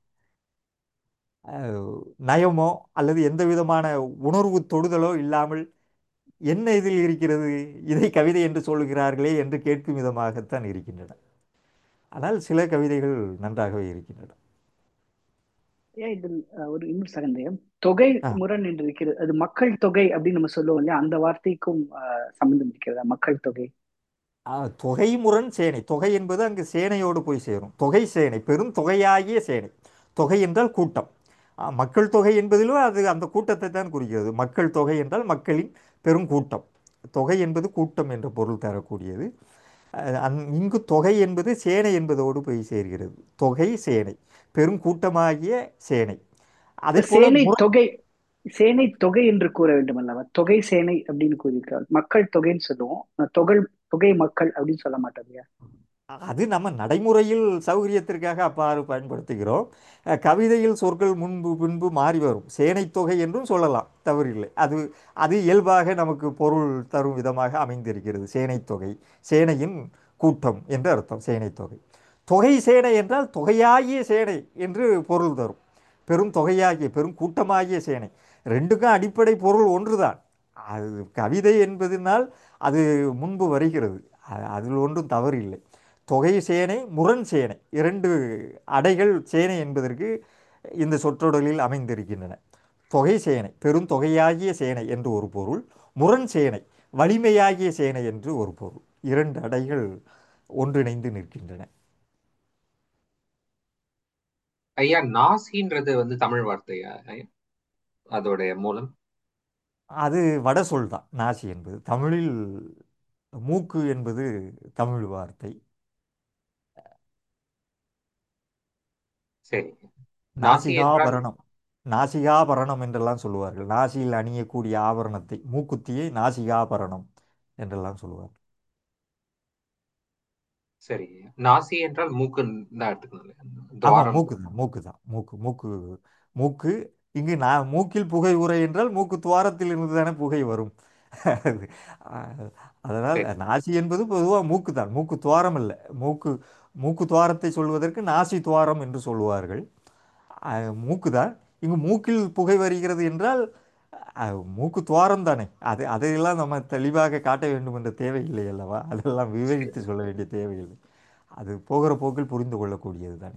அஹ், நயமோ அல்லது எந்த விதமான உணர்வு தொடுதலோ இல்லாமல் என்ன இதில் இருக்கிறது இதை கவிதை என்று சொல்லுகிறார்களே என்று கேட்கும் விதமாகத்தான் இருக்கின்றன ஆனால் சில கவிதைகள் நன்றாகவே இருக்கின்றன ஏன் இதில் அஹ், ஒரு இன்னும் சந்தேகம் தொகை ஆ முரண் என்று இருக்கிறது அது மக்கள் தொகை அப்படின்னு நம்ம சொல்லுவோம் இல்லையா அந்த வார்த்தைக்கும் அஹ், சம்பந்தம் இருக்கிறதா மக்கள் தொகை ஆ, தொகை முரண் சேனை தொகை என்பது அங்கு சேனையோடு போய் சேரும் தொகை சேனை பெரும் தொகையாகிய சேனை தொகை என்றால் கூட்டம் ஆ, மக்கள் தொகை என்பதிலும் அது அந்த கூட்டத்தை தான் குறிக்கிறது மக்கள் தொகை என்றால் மக்களின் பெரும் கூட்டம் தொகை என்பது கூட்டம் என்ற பொருள் தரக்கூடியது அஹ், அந் இங்கு தொகை என்பது சேனை என்பதோடு போய் சேர்கிறது தொகை சேனை பெரும் கூட்டமாகிய சேனை அதே போல சேனை முரண் தொகை சேனை தொகை என்று கூற வேண்டும் அல்லவா தொகை சேனை அப்படின்னு கூறியிருக்கார் மக்கள் தொகைன்னு சொல்லுவோம் தொகை தொகை மக்கள் அப்படின்னு சொல்ல மாட்டோம் இல்லையா அது நம்ம நடைமுறையில் சௌகரியத்திற்காக அவ்வாறு பயன்படுத்துகிறோம் அஹ் கவிதையில் சொற்கள் முன்பு பின்பு மாறி வரும் சேனைத் தொகை என்றும் சொல்லலாம் தவறில்லை அது அது இயல்பாக நமக்கு பொருள் தரும் விதமாக அமைந்திருக்கிறது சேனைத் தொகை சேனையின் கூட்டம் என்று அர்த்தம் சேனைத் தொகை தொகை சேனை என்றால் தொகையாகிய சேனை என்று பொருள் தரும் பெரும் தொகையாகிய பெரும் கூட்டமாகிய சேனை ரெண்டுக்கும் அடிப்படை பொருள் ஒன்றுதான் அது கவிதை என்பதனால் அது முன்பு வருகிறது அ- அதில் ஒன்றும் தவறு இல்லை தொகை சேனை முரண் சேனை இரண்டு அடைகள் சேனை என்பதற்கு இந்த சொற்றொடரில் அமைந்திருக்கின்றன தொகை சேனை பெரும் தொகையாகிய சேனை என்று ஒரு பொருள் முரண் சேனை வலிமையாகிய சேனை என்று ஒரு பொருள் இரண்டு அடைகள் ஒன்றிணைந்து நிற்கின்றன ஐயா நாசின்றது வந்து தமிழ் வார்த்தையா ஐயா அதோடைய மூலம் அது வட சொல் தான் நாசி என்பது தமிழில் மூக்கு என்பது தமிழ் வார்த்தை சரி நாசி என்றால் நாசிகாபரணம் நாசிகாபரணம் என்றெல்லாம் சொல்லுவார்கள் நாசியில் அணியக்கூடிய ஆபரணத்தை மூக்குத்தியை நாசிகாபரணம் என்றெல்லாம் சொல்லுவார்கள் சரி நாசி என்றால் மூக்கு தான் எடுத்துக்கணும் இல்லையா? ஆமாம் துவாரம் மூக்கு தான் மூக்கு தான் மூக்கு மூக்கு மூக்கு இங்கு நான் மூக்கில் புகை உரை என்றால் மூக்கு துவாரத்தில் இருந்து தானே புகை வரும் அது, அஹ், அதனால் சரி நாசி என்பது பொதுவாக மூக்கு தான் மூக்கு துவாரம் இல்லை மூக்கு மூக்கு துவாரத்தை சொல்வதற்கு நாசி துவாரம் என்று சொல்லுவார்கள் அஹ், மூக்கு தான் இங்கு மூக்கில் புகை வருகிறது என்றால் அஹ், மூக்கு துவாரம் தானே அது அதையெல்லாம் நம்ம தெளிவாக காட்ட வேண்டும் என்ற தேவையில்லை அல்லவா அதெல்லாம் சரி விவரித்து சொல்ல வேண்டிய தேவையில்லை அது போகிற போக்கில் புரிந்து கொள்ளக்கூடியது தானே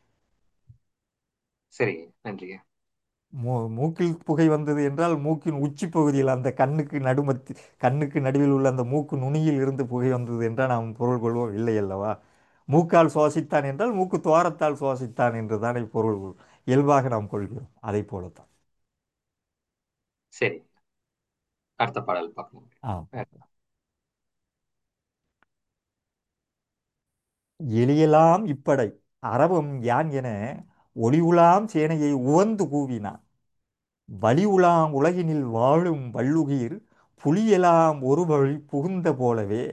சரி நன்றிங்க மூ மூக்கில் புகை வந்தது என்றால் மூக்கின் உச்சி பகுதியில் அந்த கண்ணுக்கு நடுமத்தி கண்ணுக்கு நடுவில் உள்ள அந்த மூக்கு நுனியில் இருந்து புகை வந்தது என்றால் நாம் பொருள் கொள்வோம் இல்லை அல்லவா மூக்கால் சுவாசித்தான் என்றால் மூக்கு துவாரத்தால் சுவாசித்தான் என்று தானே பொருள் இயல்பாக நாம் கொள்கிறோம் அதை போலத்தான் சரி அடுத்த பாடல் பார்க்கணும் ஆ வேற. எலியலாம் இப்படை அரவம் யான் என ஒளி உலாம் சேனையை உவந்து கூவினான் வலி உலாம் உலகினில் வாழும் வள்ளுயிர் புலியெல்லாம் ஒரு வழி புகுந்த போலவே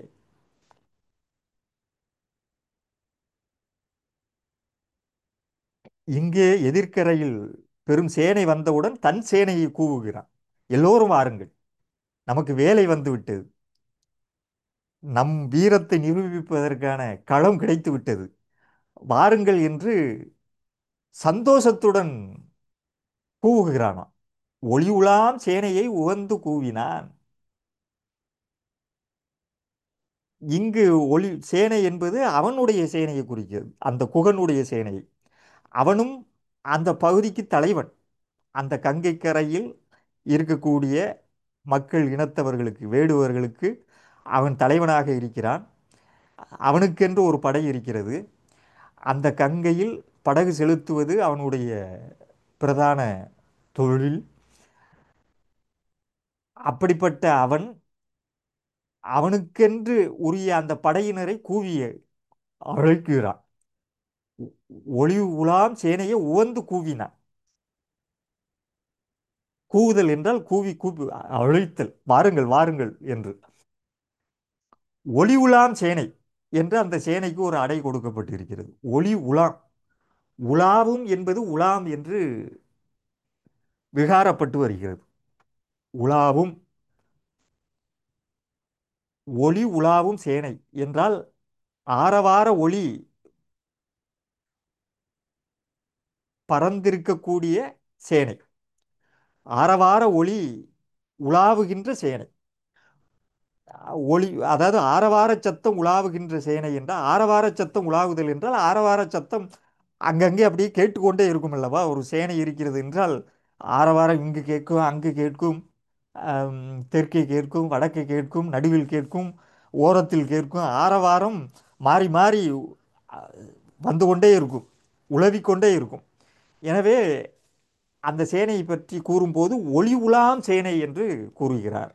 இங்கே எதிர்க்கரையில் பெரும் சேனை வந்தவுடன் தன் சேனையை கூவுகிறான் எல்லோரும் வாருங்கள் நமக்கு வேலை வந்து விட்டது நம் வீரத்தை நிரூபிப்பதற்கான களம் கிடைத்து விட்டது வாருங்கள் என்று சந்தோஷத்துடன் கூவுகிறானாம் ஒளி உலாம் சேனையை உவந்து கூவினான் இங்கு ஒளி சேனை என்பது அவனுடைய சேனையை குறிக்கிறது அந்த குகனுடைய சேனையை அவனும் அந்த பகுதிக்கு தலைவன் அந்த கங்கை கரையில் இருக்கக்கூடிய மக்கள் இனத்தவர்களுக்கு வேடுவர்களுக்கு அவன் தலைவனாக இருக்கிறான் அவனுக்கென்று ஒரு படை இருக்கிறது அந்த கங்கையில் படகு செலுத்துவது அவனுடைய பிரதான தொழில் அப்படிப்பட்ட அவன் அவனுக்கென்று உரிய அந்த படையினரை கூவி அழைக்கிறான் ஒளி உலாம் சேனையை உவந்து கூவினான் கூவுதல் என்றால் கூவி கூப்பி அழைத்தல் வாருங்கள் வாருங்கள் என்று ஒளி உலாம் சேனை என்று அந்த சேனைக்கு ஒரு அடை கொடுக்கப்பட்டிருக்கிறது ஒளி உலாம் உலாவும் என்பது உலாம் என்று விகாரப்பட்டு வருகிறது உலாவும் ஒளி உலாவும் சேனை என்றால் ஆரவார ஒளி பறந்திருக்கக்கூடிய சேனை ஆரவார ஒளி உலாவுகின்ற சேனை ஒளி அதாவது ஆரவார சத்தம் உலாவுகின்ற சேனை என்றால் ஆரவார சத்தம் உலாவுதல் என்றால் ஆரவார சத்தம் அங்கங்கே அப்படியே கேட்டுக்கொண்டே இருக்கும் அல்லவா ஒரு சேனை இருக்கிறது என்றால் ஆரவாரம் இங்கு கேட்கும் அங்கு கேட்கும் ஆம், தெற்கே கேட்கும் வடக்கே கேட்கும் நடுவில் கேட்கும் ஓரத்தில் கேட்கும் ஆரவாரம் மாறி மாறி அ, வந்து கொண்டே இருக்கும் உலவிக்கொண்டே இருக்கும் எனவே அந்த சேனையை பற்றி கூறும்போது ஒளி உலாம் சேனை என்று கூறுகிறார்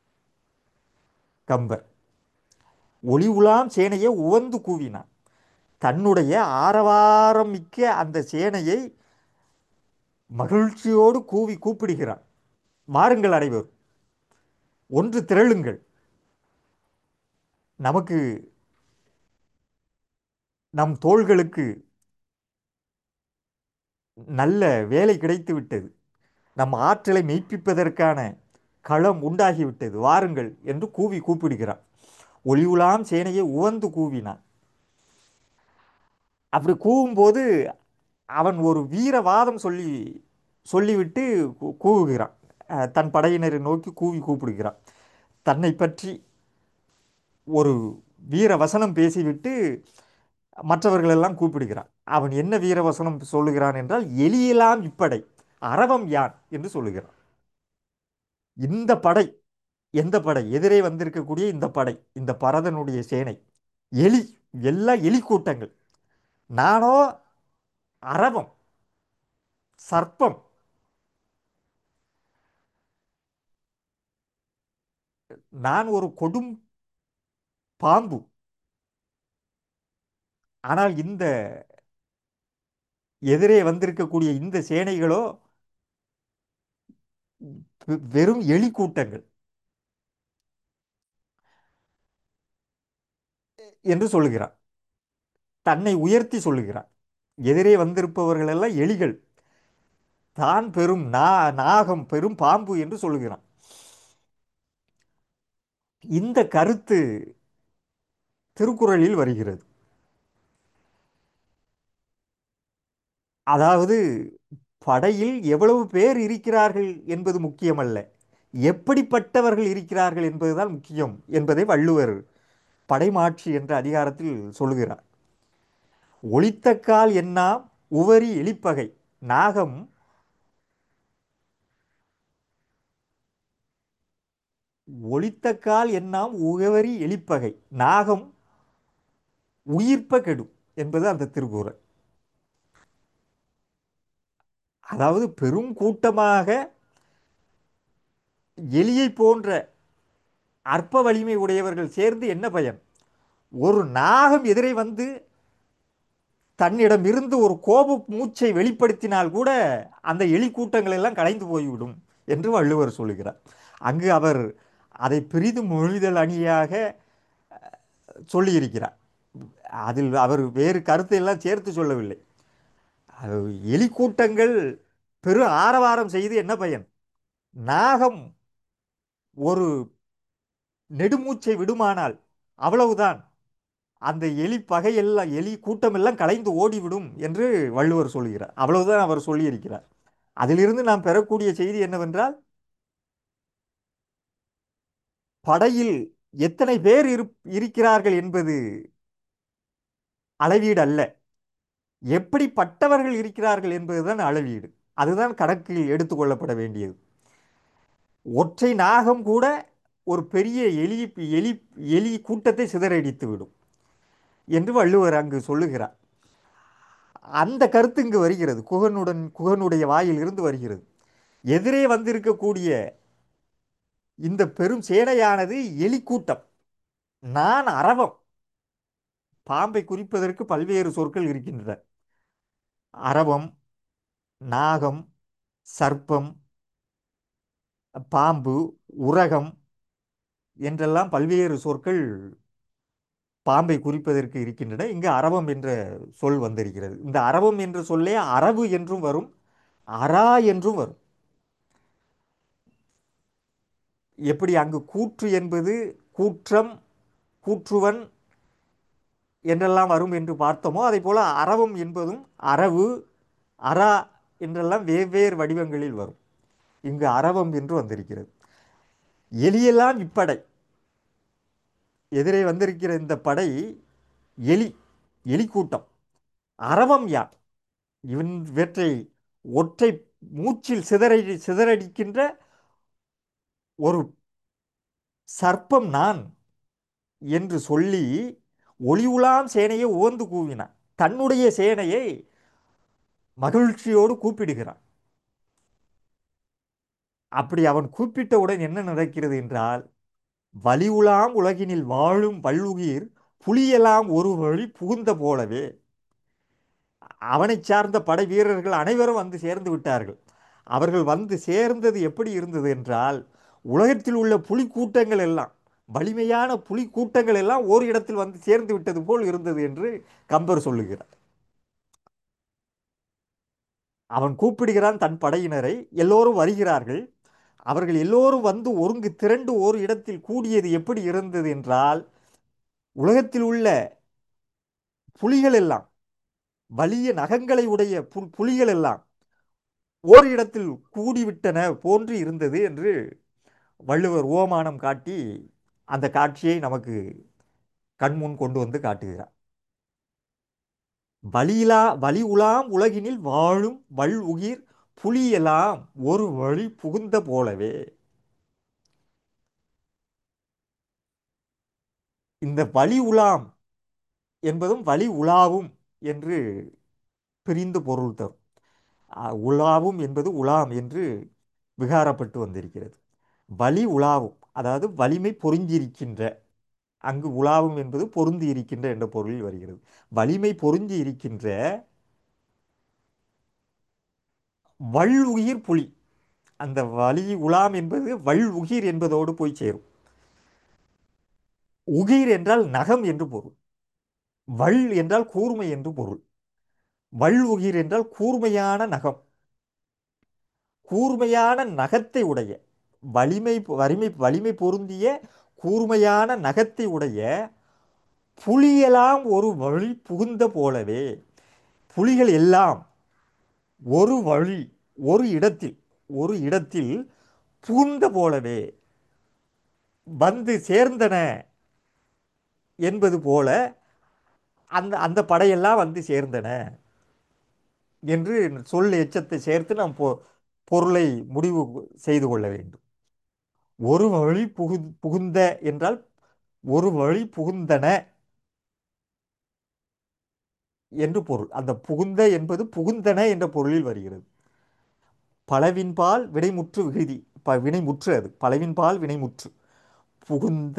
கம்பர் ஒளி உலாம் சேனையை உவந்து கூவினான் தன்னுடைய ஆரவாரம் மிக்க அந்த சேனையை மகிழ்ச்சியோடு கூவி கூப்பிடுகிறான் வாருங்கள் அனைவரும் ஒன்று திரளுங்கள் நமக்கு நம் தோள்களுக்கு நல்ல வேலை கிடைத்து விட்டது நம் ஆற்றலை மெய்ப்பிப்பதற்கான களம் உண்டாகிவிட்டது வாருங்கள் என்று கூவி கூப்பிடுகிறான் ஒளி உலாம் சேனையை உவந்து கூவினான் அப்படி கூவும்போது அவன் ஒரு வீரவாதம் சொல்லி சொல்லிவிட்டு கூ- கூவுகிறான் அஹ், தன் படையினரை நோக்கி கூவி கூப்பிடுகிறான் தன்னை பற்றி ஒரு வீர வசனம் பேசிவிட்டு மற்றவர்களெல்லாம் கூப்பிடுகிறான் அவன் என்ன வீரவசனம் சொல்லுகிறான் என்றால் எலியெல்லாம் இப்படை அரவம் யான் என்று சொல்லுகிறான் இந்த படை எந்த படை எதிரே வந்திருக்கக்கூடிய இந்த படை இந்த பரதனுடைய சேனை எலி எல்லாம் எலி கூட்டங்கள் நானோ அரவம் சர்ப்பம் நான் ஒரு கொடும் பாம்பு ஆனால் இந்த எதிரே வந்திருக்கக்கூடிய இந்த சேனைகளோ வெ- வெறும் எலி கூட்டங்கள் என்று சொல்லுகிறான் தன்னை உயர்த்தி சொல்லுகிறான் எதிரே வந்திருப்பவர்கள் எல்லாம் எலிகள் தான் பெரும் நா நாகம் பெரும் பாம்பு என்று சொல்லுகிறான் இந்த கருத்து திருக்குறளில் வருகிறது அதாவது படையில் எவ்வளவு பேர் இருக்கிறார்கள் என்பது முக்கியமல்ல எப்படிப்பட்டவர்கள் இருக்கிறார்கள் என்பதுதான் முக்கியம் என்பதை வள்ளுவர் படைமாட்சி என்ற அதிகாரத்தில் சொல்லுகிறார் ஒளித்தக்கால் என்னாம் உவரி எலிப்பகை நாகம் ஒளித்தக்கால் என்னாம் உவரி எலிப்பகை நாகம் உயிர்ப்ப கெடும் என்பது அந்த திருக்குறள் அதாவது பெரும் கூட்டமாக எலியை போன்ற அற்ப வலிமை உடையவர்கள் சேர்ந்து என்ன பயன் ஒரு நாகம் எதிரே வந்து தன்னிடமிருந்து ஒரு கோப மூச்சை வெளிப்படுத்தினால் கூட அந்த எலி கூட்டங்கள் எல்லாம் கலைந்து போய்விடும் என்று வள்ளுவர் சொல்லுகிறார் அங்கு அவர் அதை பெரிதும் மொழிதல் அணியாக சொல்லியிருக்கிறார் அதில் அவர் வேறு கருத்தை எல்லாம் சேர்த்து சொல்லவில்லை அது எலி கூட்டங்கள் பெரு ஆரவாரம் செய்து என்ன பயன் நாகம் ஒரு நெடுமூச்சை விடுமானால் அவ்வளவுதான் அந்த எலி பகையெல்லாம் எலி கூட்டமெல்லாம் கலைந்து ஓடிவிடும் என்று வள்ளுவர் சொல்கிறார் அவ்வளவுதான் அவர் சொல்லியிருக்கிறார் அதிலிருந்து நாம் பெறக்கூடிய செய்தி என்னவென்றால் படையில் எத்தனை பேர் இரு இருக்கிறார்கள் என்பது அளவீடு அல்ல எப்படிப்பட்டவர்கள் இருக்கிறார்கள் என்பதுதான் அளவீடு அதுதான் கணக்கில் எடுத்துக்கொள்ளப்பட வேண்டியது ஒற்றை நாகம் கூட ஒரு பெரிய எலி எலி எலி கூட்டத்தை சிதறடித்து விடும் என்று வள்ளுவர் அங்கு சொல்லுகிறார் அந்த கருத்து இங்கு வருகிறது குகனுடன் குகனுடைய வாயில் இருந்து வருகிறது எதிரே வந்திருக்கக்கூடிய இந்த பெரும் சேனையானது எலி கூட்டம் நான் அரவம் பாம்பை குறிப்பதற்கு பல்வேறு சொற்கள் இருக்கின்றன அரவம் நாகம் சர்ப்பம் பாம்பு உரகம் என்றெல்லாம் பல்வேறு சொற்கள் பாம்பை குறிப்பதற்கு இருக்கின்றன இங்கு அரவம் என்ற சொல் வந்திருக்கிறது இந்த அரவம் என்ற சொல்லே அரவு என்றும் வரும் அரா என்றும் வரும் எப்படி அங்கு கூற்று என்பது கூற்றம் கூற்றுவன் என்றெல்லாம் வரும் என்று பார்த்தோமோ அதே போல அரவம் என்பதும் அரவு அரா என்றெல்லாம் வெவ்வேறு வடிவங்களில் வரும் இங்கு அரவம் என்று வந்திருக்கிறது எலியெல்லாம் இப்படை எதிரே வந்திருக்கிற இந்த படை எலி எலி கூட்டம் அரவம் யார் இவன் இவற்றை ஒற்றை மூச்சில் சிதறடி சிதறடிக்கின்ற ஒரு சர்ப்பம் நான் என்று சொல்லி ஒளி உலாம் சேனையை ஓந்து கூவினான் தன்னுடைய சேனையை மகிழ்ச்சியோடு கூப்பிடுகிறான் அப்படி அவன் கூப்பிட்டவுடன் என்ன நடக்கிறது என்றால் வலி உலாம் உலகினில் வாழும் வல்லுயிர் புலியெல்லாம் ஒரு வழி புகுந்த போலவே அவனை சார்ந்த படை வீரர்கள் அனைவரும் வந்து சேர்ந்து விட்டார்கள் அவர்கள் வந்து சேர்ந்தது எப்படி இருந்தது என்றால் உலகத்தில் உள்ள புலி கூட்டங்கள் எல்லாம் வலிமையான புலி கூட்டங்கள் எல்லாம் ஒரு இடத்தில் வந்து சேர்ந்து விட்டது போல் இருந்தது என்று கம்பர் சொல்லுகிறார் அவன் கூப்பிடுகிறான் தன் படையினரை எல்லோரும் வருகிறார்கள் அவர்கள் எல்லோரும் வந்து ஒருங்கு திரண்டு ஒரு இடத்தில் கூடியது எப்படி இருந்தது என்றால் உலகத்தில் உள்ள புலிகள் எல்லாம் வலிய நகங்களை உடைய பு புலிகள் எல்லாம் ஓர் இடத்தில் கூடிவிட்டன போன்று இருந்தது என்று வள்ளுவர் ஓமானம் காட்டி அந்த காட்சியை நமக்கு கண்முன் கொண்டு வந்து காட்டுகிறார் வலியிலா வலி உலாம் உலகினில் வாழும் வல் உயிர் புலியெல்லாம் ஒரு வழி புகுந்த போலவே இந்த வலி உலாம் என்பதும் வலி உலாவும் என்று பிரிந்து பொருள் தரும் அஹ், உலாவும் என்பது உலாம் என்று விகாரப்பட்டு வந்திருக்கிறது வலி உலாவும் அதாவது வலிமை பொருந்தியிருக்கின்ற அங்கு உலாவும் என்பது பொருந்தி இருக்கின்ற என்ற பொருளில் வருகிறது வலிமை பொருந்தி இருக்கின்ற வல் உயிர் புலி அந்த வலி உலாம் என்பது வல் உகிர் என்பதோடு போய் சேரும் உகிர் என்றால் நகம் என்று பொருள் வல் என்றால் கூர்மை என்று பொருள் வல் உகிர் என்றால் கூர்மையான நகம் கூர்மையான நகத்தை உடைய வலிமை வலிமை வலிமை பொருந்திய கூர்மையான நகத்தை உடைய புலியெல்லாம் ஒரு வழி புகுந்த போலவே புலிகள் எல்லாம் ஒரு வழி ஒரு இடத்தில் ஒரு இடத்தில் புகுந்த போலவே வந்து சேர்ந்தன என்பது போல அந்த அந்த படையெல்லாம் வந்து சேர்ந்தன என்று சொல் எச்சத்தை சேர்த்து நாம் பொ பொருளை முடிவு செய்து கொள்ள வேண்டும் ஒரு வழி புகு புகுந்த என்றால் ஒரு வழி புகுந்தன என்று பொருள் அந்த புகுந்த என்பது புகுந்தன என்ற பொருளில் வருகிறது பலவின்பால் வினைமுற்று விகுதி ப வினைமுற்று அது பலவின்பால் வினைமுற்று புகுந்த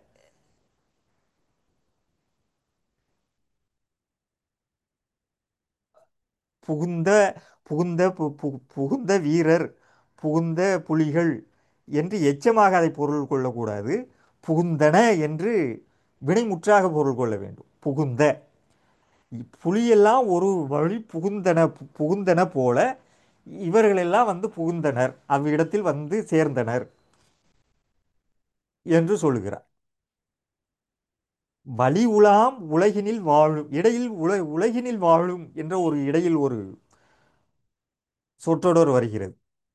புகுந்த புகுந்த பு- பு- புகுந்த வீரர் புகுந்த புலிகள் என்று எச்சமாக அதை பொருள் கொள்ளக்கூடாது புகுந்தன என்று வினைமுற்றாக பொருள் கொள்ள வேண்டும் புகுந்த புலியெல்லாம் ஒரு வழி புகுந்தன பு- புகுந்தன போல இவர்களெல்லாம் வந்து புகுந்தனர் அவ்விடத்தில் வந்து சேர்ந்தனர் என்று சொல்லுகிறார் வலி உலாம் உலகினில் வாழும் இடையில் உல உலகினில் வாழும் என்ற ஒரு இடையில் ஒரு சொற்றொடர் வருகிறது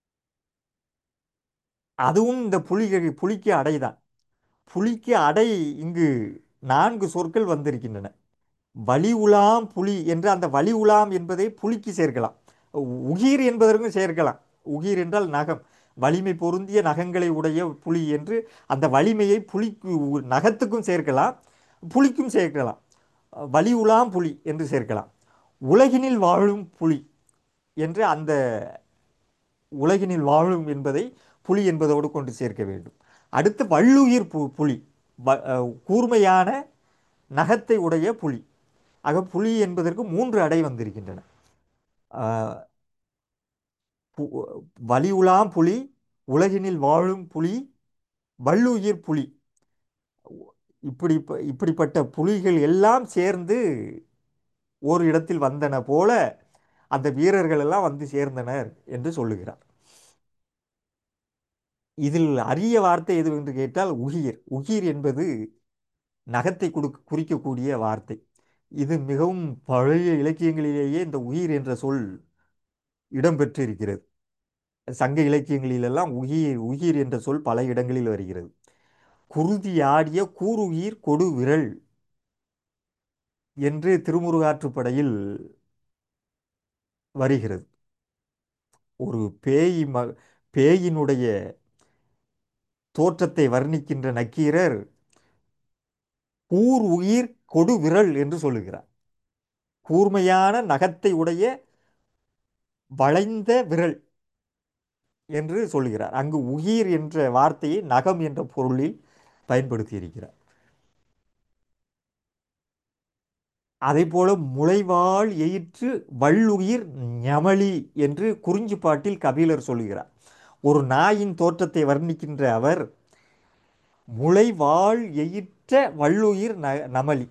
அதுவும் இந்த புலிகள் புலிக்கு அடைதான் புலிக்கு அடை இங்கு நான்கு சொற்கள் வந்திருக்கின்றன வலி உலாம் புலி என்ற அந்த வலி உலாம் என்பதை புலிக்கு சேர்க்கலாம் உகிர் என்பதற்கும் சேர்க்கலாம் உகிர் என்றால் நகம் வலிமை பொருந்திய நகங்களை உடைய புலி என்று அந்த வலிமையை புலிக்கு நகத்துக்கும் சேர்க்கலாம் புலிக்கும் சேர்க்கலாம் வலி உலாம் புலி என்று சேர்க்கலாம் உலகினில் வாழும் புலி என்று அந்த உலகினில் வாழும் என்பதை புலி என்பதோடு கொண்டு சேர்க்க வேண்டும் அடுத்து வள்ளுயிர் பு புலி வ- அஹ், கூர்மையான நகத்தை உடைய புலி ஆக புலி என்பதற்கு மூன்று அடை வந்திருக்கின்றன ஆஹ், பு- வலி உலாம் புலி உலகினில் வாழும் புலி வள்ளுயிர் புலி இப்படி இப்படிப்பட்ட புலிகள் எல்லாம் சேர்ந்து ஒரு இடத்தில் வந்தன போல அந்த வீரர்கள் எல்லாம் வந்து சேர்ந்தனர் என்று சொல்லுகிறார் இதில் அரிய வார்த்தை எது என்று கேட்டால் உகிர் உகிர் என்பது நகத்தை குடு குறிக்கக்கூடிய வார்த்தை இது மிகவும் பழைய இலக்கியங்களிலேயே இந்த உயிர் என்ற சொல் இடம்பெற்றிருக்கிறது சங்க இலக்கியங்களிலெல்லாம் உயிர் உயிர் என்ற சொல் பல இடங்களில் வருகிறது குருதி ஆடிய கூருயிர் கொடு விரல் என்று திருமுருகாற்றுப்படையில் வருகிறது ஒரு பேய் ம பேயினுடைய தோற்றத்தை வர்ணிக்கின்ற நக்கீரர் கூர் உயிர் கொடு விரல் என்று சொல்லுகிறார் கூர்மையான நகத்தை உடைய வளைந்த விரல் என்று சொல்லுகிறார் அங்கு உயிர் என்ற வார்த்தையை நகம் என்ற பொருளில் பயன்படுத்தி இருக்கிறார் அதே போல முளைவாள் எயிற்று வள்ளுயிர் ஞமலி என்று குறிஞ்சிப்பாட்டில் கபிலர் சொல்லுகிறார் ஒரு நாயின் தோற்றத்தை வர்ணிக்கின்ற அவர் முளைவாள் எயிற்ற வள்ளுயிர் ந நமலி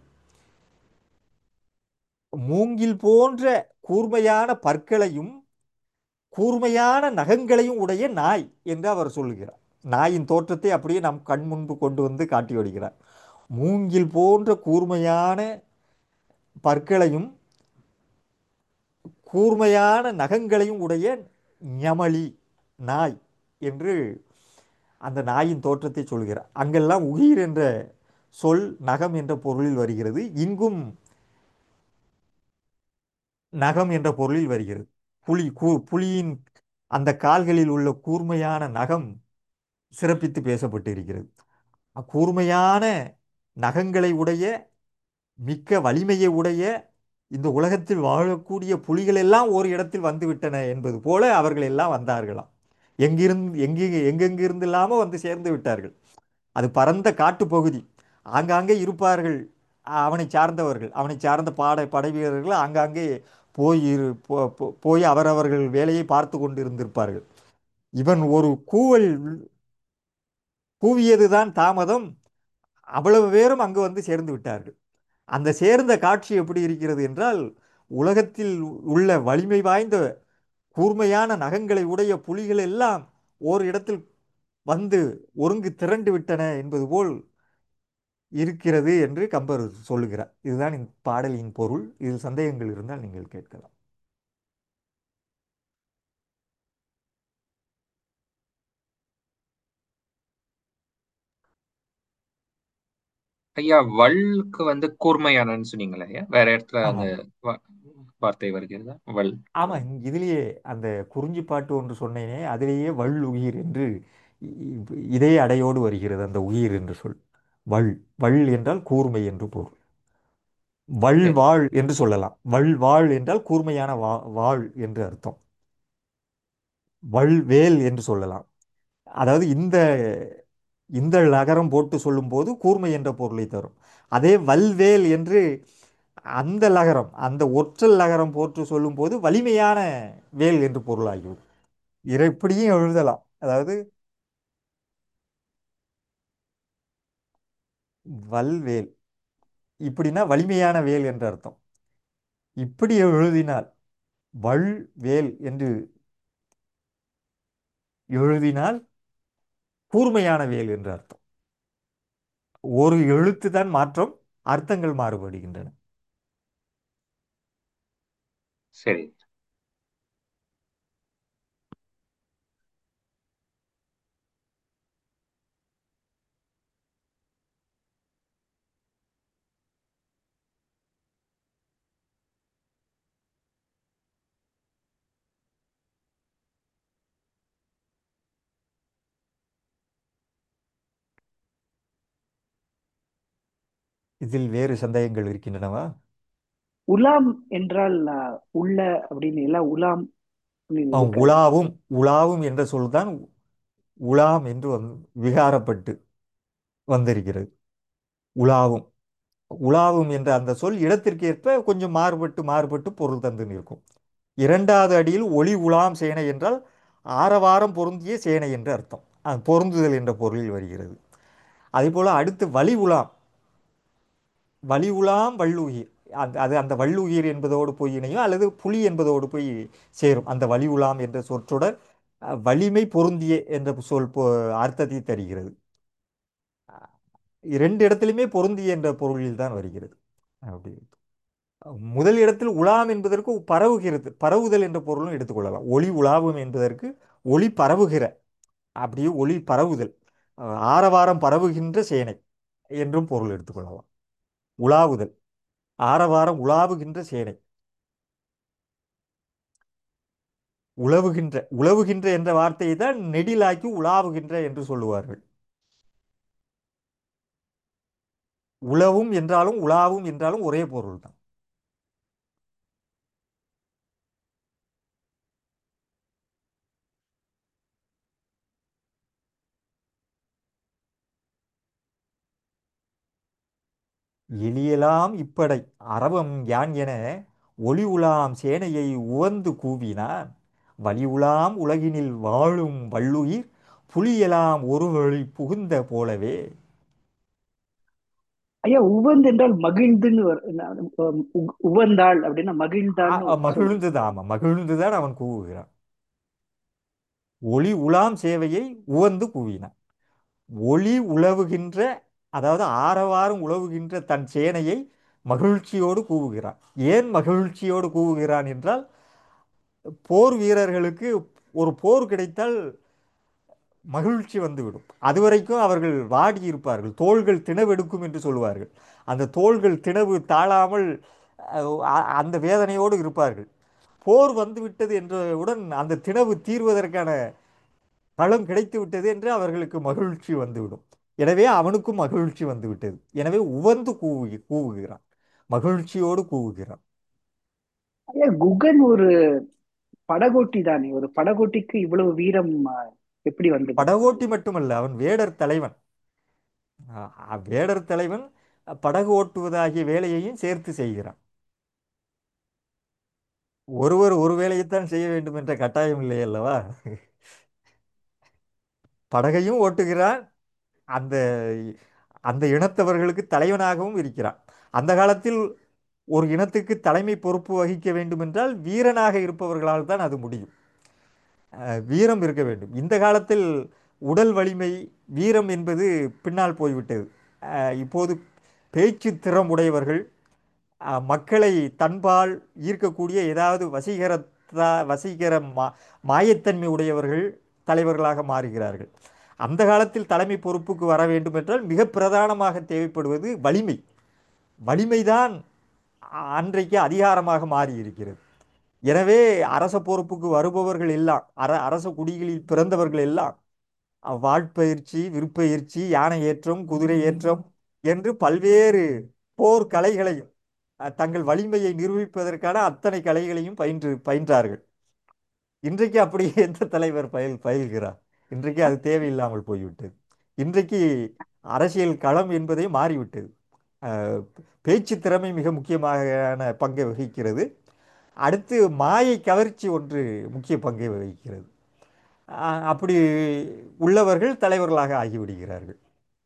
மூங்கில் போன்ற கூர்மையான பற்களையும் கூர்மையான நகங்களையும் உடைய நாய் என்று அவர் சொல்லுகிறார் நாயின் தோற்றத்தை அப்படியே நம் கண் முன்பு கொண்டு வந்து காட்டி வருகிறார் மூங்கில் போன்ற கூர்மையான பற்களையும் கூர்மையான நகங்களையும் உடைய ஞமலி நாய் என்று அந்த நாயின் தோற்றத்தை சொல்கிறார் அங்கெல்லாம் உயிர் என்ற சொல் நகம் என்ற பொருளில் வருகிறது இங்கும் நகம் என்ற பொருளில் வருகிறது புலி கூ புலியின் அந்த கால்களில் உள்ள கூர்மையான நகம் சிறப்பித்து பேசப்பட்டு இருக்கிறது கூர்மையான நகங்களை உடைய மிக்க வலிமையை உடைய இந்த உலகத்தில் வாழக்கூடிய புலிகள் எல்லாம் ஒரு இடத்தில் வந்துவிட்டன என்பது போல அவர்கள் எல்லாம் வந்தார்களாம் எங்கிருந்து எங்கே எங்கெங்கிருந்து இல்லாமல் வந்து சேர்ந்து விட்டார்கள் அது பரந்த காட்டுப்பகுதி ஆங்காங்கே இருப்பார்கள் அவனை சார்ந்தவர்கள் அவனை சார்ந்த பாட படை வீரர்கள் ஆங்காங்கே போய் இரு போ- போ- போய் அவரவர்கள் வேலையை பார்த்து கொண்டு இருந்திருப்பார்கள் இவன் ஒரு கூவல் கூவியதுதான் தாமதம் அவ்வளவு பேரும் அங்கு வந்து சேர்ந்து விட்டார்கள் அந்த சேர்ந்த காட்சி எப்படி இருக்கிறது என்றால் உலகத்தில் உள்ள வலிமை வாய்ந்த கூர்மையான நகங்களை உடைய புலிகள் எல்லாம் ஓர் இடத்தில் வந்து ஒருங்கு திரண்டு விட்டன என்பது போல் இருக்கிறது என்று கம்பர் சொல்லுகிறார் இதுதான் இந்த பாடலின் பொருள் இதில் சந்தேகங்கள் இருந்தால் நீங்கள் கேட்கலாம் ஐயா வல்க்கு வந்து கூர்மையானன்னு சொன்னீங்களா ஐயா வேற இடத்துல அந்த ஆமாம் வா- வார்த்தை வருகிறதா வல் ஆமாம் இங்க இதிலேயே அந்த குறிஞ்சிப்பாட்டு ஒன்று சொன்னேனே அதிலேயே வள் உயிர் என்று இ- இ- இதே அடையோடு வருகிறது அந்த உயிர் என்று சொல் வள் வள் என்றால் கூர்மை என்று பொருள் வள் சரி வாழ் என்று சொல்லலாம் வள் வாழ் என்றால் கூர்மையான வா வாழ் என்று அர்த்தம் வள் வேல் என்று சொல்லலாம் அதாவது இந்த இந்த லகரம் போட்டு சொல்லும்போது கூர்மை என்ற பொருளை தரும் அதே வல்வேல் என்று அந்த லகரம் அந்த ஒற்றல் லகரம் போட்டு சொல்லும்போது வலிமையான வேல் என்று பொருளாகிவிடும் இதை இப்படியும் எழுதலாம் அதாவது வல்வேல் இப்படின்னா வலிமையான வேல் என்று அர்த்தம் இப்படி எழுதினால் வள் வேல் என்று எழுதினால் கூர்மையான வேல் என்று அர்த்தம் ஒரு எழுத்து தான் மாற்றம் அர்த்தங்கள் மாறுபடுகின்றன சரி இதில் வேறு சந்தேகங்கள் இருக்கின்றனவா உலாம் என்றால் அஹ், உள்ள அப்படின்னு எல்லாம் உலாம் அப்படின்னு ஆ, இருக்கா உலாவும் உலாவும் என்ற சொல்தான் உலாம் என்று வந்து விகாரப்பட்டு வந்திருக்கிறது உலாவும் உலாவும் என்ற அந்த சொல் இடத்திற்கேற்ப கொஞ்சம் மாறுபட்டு மாறுபட்டு பொருள் தந்து நிற்கும் இரண்டாவது அடியில் ஒளி உலாம் சேனை என்றால் ஆரவாரம் பொருந்திய சேனை என்று அர்த்தம் அது பொருந்துதல் என்ற பொருளில் வருகிறது அதேபோல் அடுத்து வலி உலாம் வலி உலாம் வள்ளுயிர் அந்த அது அந்த வள்ளுயிர் என்பதோடு போய் இணையும் அல்லது புலி என்பதோடு போய் சேரும் அந்த வலி உலாம் என்ற சொற்றொடர் அஹ், வலிமை பொருந்திய என்ற சொல் பொ- அர்த்தத்தை தருகிறது இரண்டு இடத்திலுமே பொருந்திய என்ற பொருளில் தான் வருகிறது அப்படி முதல் இடத்தில் உலாம் என்பதற்கு பரவுகிறது பரவுதல் என்ற பொருளும் எடுத்துக்கொள்ளலாம் ஒளி உலாவும் என்பதற்கு ஒளி பரவுகிற அப்படியே ஒளி பரவுதல் அஹ் ஆரவாரம் பரவுகின்ற சேனை என்றும் பொருள் எடுத்துக்கொள்ளலாம் உலாவுதல் ஆரவாரம் உலாவுகின்ற சேனை உலவுகின்ற உலவுகின்ற என்ற வார்த்தையை தான் நெடிலாக்கி உலாவுகின்ற என்று சொல்லுவார்கள் உலவும் என்றாலும் உலாவும் என்றாலும் ஒரே பொருள் தான் எளியலாம் இப்படை அரவம் யான் என ஒளி உலாம் சேனையை உவந்து கூவினான் வலி உலாம் உலகினில் வாழும் வள்ளுயிர் புலியலாம் ஒரு வழி புகுந்த போலவே ஐயா உவந்து என்றால் மகிழ்ந்துன்னு வரு- நான், உம், உ- உவந்தாள் அப்படின்னா அ- மகிழ்ந்தான்னு அ, சொல்லுவாங்க மகிழ்ந்துதான் ஆமா மகிழ்ந்துதான் அவன் கூவுகிறான் ஒளி உலாம் சேவையை உவந்து கூவினான் ஒளி உலவுகின்ற அதாவது ஆரவாரம் உலவுகின்ற தன் சேனையை மகிழ்ச்சியோடு கூவுகிறான் ஏன் மகிழ்ச்சியோடு கூவுகிறான் என்றால் போர் வீரர்களுக்கு ஒரு போர் கிடைத்தால் மகிழ்ச்சி வந்துவிடும் அதுவரைக்கும் அவர்கள் வாடி இருப்பார்கள் தோள்கள் திணவெடுக்கும் என்று சொல்லுவார்கள் அந்த தோள்கள் திணவு தாழாமல் அஹ், அ- அந்த வேதனையோடு இருப்பார்கள் போர் வந்துவிட்டது என்றவுடன் அந்த திணவு தீர்வதற்கான களம் கிடைத்து விட்டது என்று அவர்களுக்கு மகிழ்ச்சி வந்துவிடும் எனவே அவனுக்கும் மகிழ்ச்சி வந்து விட்டது எனவே உவந்து கூவு கூவுகிறான் மகிழ்ச்சியோடு கூவுகிறான் ஐயா குகன் ஒரு படகோட்டி தானே ஒரு படகோட்டிக்கு இவ்வளவு வீரம் அஹ், எப்படி வந்தது படகோட்டி மட்டுமல்ல அவன் வேடர் தலைவன் அஹ், வேடர் தலைவன் படகு ஓட்டுவதாகிய வேலையையும் சேர்த்து செய்கிறான் ஒருவர் ஒரு வேலையைத்தான் செய்ய வேண்டும் என்ற கட்டாயம் இல்லை அல்லவா படகையும் ஓட்டுகிறான் அந்த அந்த இனத்தவர்களுக்கு தலைவனாகவும் இருக்கிறான் அந்த காலத்தில் ஒரு இனத்துக்கு தலைமை பொறுப்பு வகிக்க வேண்டும் என்றால் வீரனாக இருப்பவர்களால் தான் அது முடியும் அஹ், வீரம் இருக்க வேண்டும் இந்த காலத்தில் உடல் வலிமை வீரம் என்பது பின்னால் போய்விட்டது அஹ், இப்போது பேச்சு திறம் உடையவர்கள் அஹ், மக்களை தன்பால் ஈர்க்கக்கூடிய ஏதாவது வசீகரத்தா வசீகர மா மாயத்தன்மை உடையவர்கள் தலைவர்களாக மாறுகிறார்கள் அந்த காலத்தில் தலைமை பொறுப்புக்கு வர வேண்டும் என்றால் மிக பிரதானமாக தேவைப்படுவது வலிமை வலிமைதான் அ- அன்றைக்கு அதிகாரமாக மாறி இருக்கிறது எனவே அரச பொறுப்புக்கு வருபவர்கள் எல்லாம் அர அரச குடிகளில் பிறந்தவர்கள் எல்லாம் அஹ், வாட்பயிற்சி விற்பயிற்சி யானை ஏற்றம் குதிரை ஏற்றம் என்று பல்வேறு போர் கலைகளையும் அஹ், தங்கள் வலிமையை நிரூபிப்பதற்கான அத்தனை கலைகளையும் பயின்று பயின்றார்கள் இன்றைக்கு அப்படி எந்த தலைவர் பயில் பயில்கிறார் இன்றைக்கு அது தேவையில்லாமல் போய்விட்டது இன்றைக்கு அரசியல் களம் என்பதே மாறிவிட்டது அஹ், பேச்சு திறமை மிக முக்கியமான பங்கை வகிக்கிறது அடுத்து மாயை கவர்ச்சி ஒன்று முக்கிய பங்கை வகிக்கிறது அஹ், அப்படி உள்ளவர்கள் தலைவர்களாக ஆகிவிடுகிறார்கள்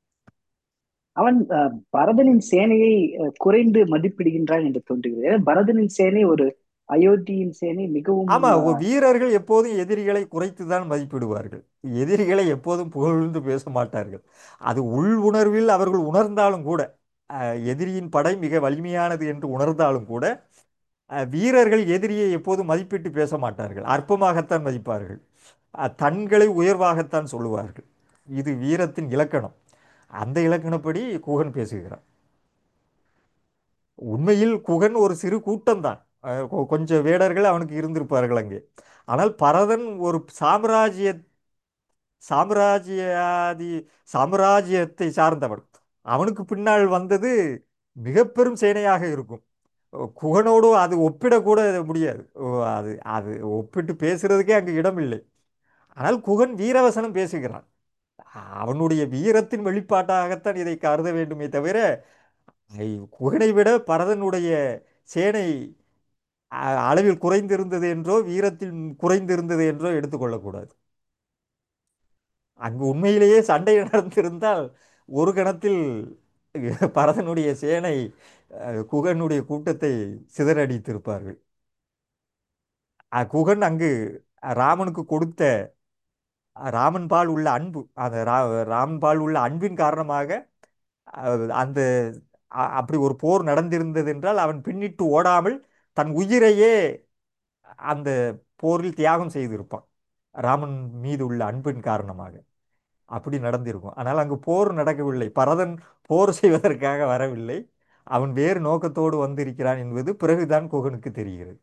அவன் அஹ், பரதனின் சேனையை அஹ், குறைந்து மதிப்பிடுகின்றான் என்று தோன்றுகிறது ஏன்னா பரதனின் சேனை ஒரு அயோத்தியின் சேனை மிகவும் ஆமா ஒரு அஹ், வீரர்கள் எப்போதும் எதிரிகளை குறைத்து தான் மதிப்பிடுவார்கள் எதிரிகளை எப்போதும் புகழ்ந்து பேச மாட்டார்கள் அது உள் உணர்வில் அவர்கள் உணர்ந்தாலும் கூட அஹ், எதிரியின் படை மிக வலிமையானது என்று உணர்ந்தாலும் கூட அஹ், வீரர்கள் எதிரியை எப்போதும் மதிப்பிட்டு பேச மாட்டார்கள் அற்பமாகத்தான் மதிப்பார்கள் அஹ், தங்களை உயர்வாகத்தான் சொல்லுவார்கள் இது வீரத்தின் இலக்கணம் அந்த இலக்கணப்படி குகன் பேசுகிறான் உண்மையில் குகன் ஒரு சிறு கூட்டம்தான் அஹ் கொ- கொஞ்சம் வேடர்கள் அவனுக்கு இருந்திருப்பார்கள் அங்கே ஆனால் பரதன் ஒரு சாம்ராஜ்ய சாம்ராஜ்யாதி சாம்ராஜ்யத்தை சார்ந்தவன் அவனுக்கு பின்னால் வந்தது மிக பெரும் சேனையாக இருக்கும் குகனோடு அது ஒப்பிடக்கூட முடியாது ஓ, அது அது ஒப்பிட்டு பேசுறதுக்கே அங்கே இடம் இல்லை ஆனால் குகன் வீரவசனம் பேசுகிறான் அவனுடைய வீரத்தின் வெளிப்பாட்டாகத்தான் இதை கருத வேண்டுமே தவிர ஐ, குகனை விட பரதனுடைய சேனை அ- அளவில் குறைந்திருந்தது என்றோ வீரத்தில் குறைந்திருந்தது என்றோ எடுத்துக்கொள்ளக்கூடாது அங்கு உண்மையிலேயே சண்டை நடந்திருந்தால் ஒரு கணத்தில் பரதனுடைய சேனை அஹ், குகனுடைய கூட்டத்தை சிதறடித்திருப்பார்கள் அஹ், குகன் அங்கு ராமனுக்கு கொடுத்த அஹ், ராமன் பால் உள்ள அன்பு அந்த ரா ராமன் பால் உள்ள அன்பின் காரணமாக அஹ், அந்த அ- அப்படி ஒரு போர் நடந்திருந்தது என்றால் அவன் பின்னிட்டு ஓடாமல் தன் உயிரையே அந்த போரில் தியாகம் செய்திருப்பான் ராமன் மீது உள்ள அன்பின் காரணமாக அப்படி நடந்திருக்கும் ஆனால் அங்கு போர் நடக்கவில்லை பரதன் போர் செய்வதற்காக வரவில்லை அவன் வேறு நோக்கத்தோடு வந்திருக்கிறான் என்பது பிறகுதான் குகனுக்கு தெரிகிறது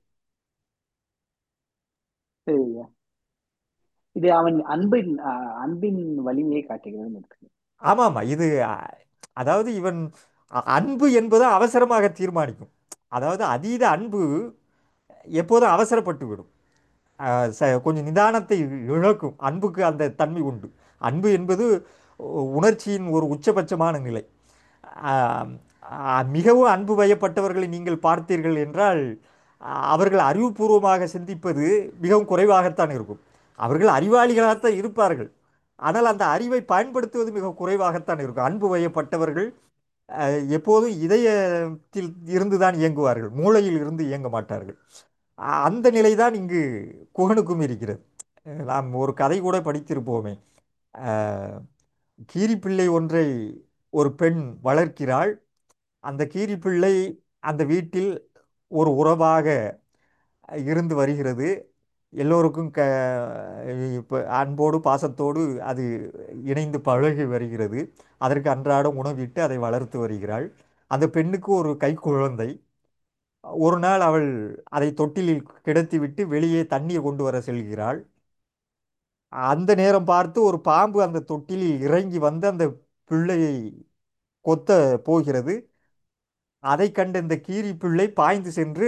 சரிங்க இது அவன் அன்பின் ஆஹ், அன்பின் வலிமையை காட்டுகிறதுன்னு இருக்கு ஆமாமா இது அ, அதாவது இவன் அ- அன்பு என்பது அவசரமாக தீர்மானிக்கும் அதாவது அதீத அன்பு எப்போதும் அவசரப்பட்டு விடும் அஹ் ச- கொஞ்சம் நிதானத்தை இழக்கும் அன்புக்கு அந்த தன்மை உண்டு அன்பு என்பது உ- உணர்ச்சியின் ஒரு உச்சபட்சமான நிலை ஆம், ஆ, மிகவும் அன்பு வயப்பட்டவர்களை நீங்கள் பார்த்தீர்கள் என்றால் ஆ, அவர்கள் அறிவுபூர்வமாக சிந்திப்பது மிகவும் குறைவாகத்தான் இருக்கும் அவர்கள் அறிவாளிகளாகத்தான் இருப்பார்கள் ஆனால் அந்த அறிவை பயன்படுத்துவது மிக குறைவாகத்தான் இருக்கும் அன்பு வயப்பட்டவர்கள் அஹ், எப்போதும் இதயத்தில் இருந்து தான் இயங்குவார்கள் மூளையில் இருந்து இயங்க மாட்டார்கள் அ- அந்த நிலைதான் இங்கு குகனுக்கும் இருக்கிறது அஹ், நாம் ஒரு கதை கூட படித்திருப்போமே அஹ், கீரிப்பிள்ளை ஒன்றை ஒரு பெண் வளர்க்கிறாள் அந்த கீரிப்பிள்ளை அந்த வீட்டில் ஒரு உறவாக இருந்து வருகிறது எல்லோருக்கும் க இப்போ அன்போடு பாசத்தோடு அது இணைந்து பழகி வருகிறது அதற்கு அன்றாடம் உணவிட்டு அதை வளர்த்து வருகிறாள் அந்த பெண்ணுக்கு ஒரு கைக்குழந்தை ஒரு நாள் அவள் அதை தொட்டிலில் கிடத்திவிட்டு வெளியே தண்ணீர் கொண்டு வர செல்கிறாள் அந்த நேரம் பார்த்து ஒரு பாம்பு அந்த தொட்டிலில் இறங்கி வந்து அந்த பிள்ளையை கொத்த போகிறது அதை கண்ட இந்த கீரி பிள்ளை பாய்ந்து சென்று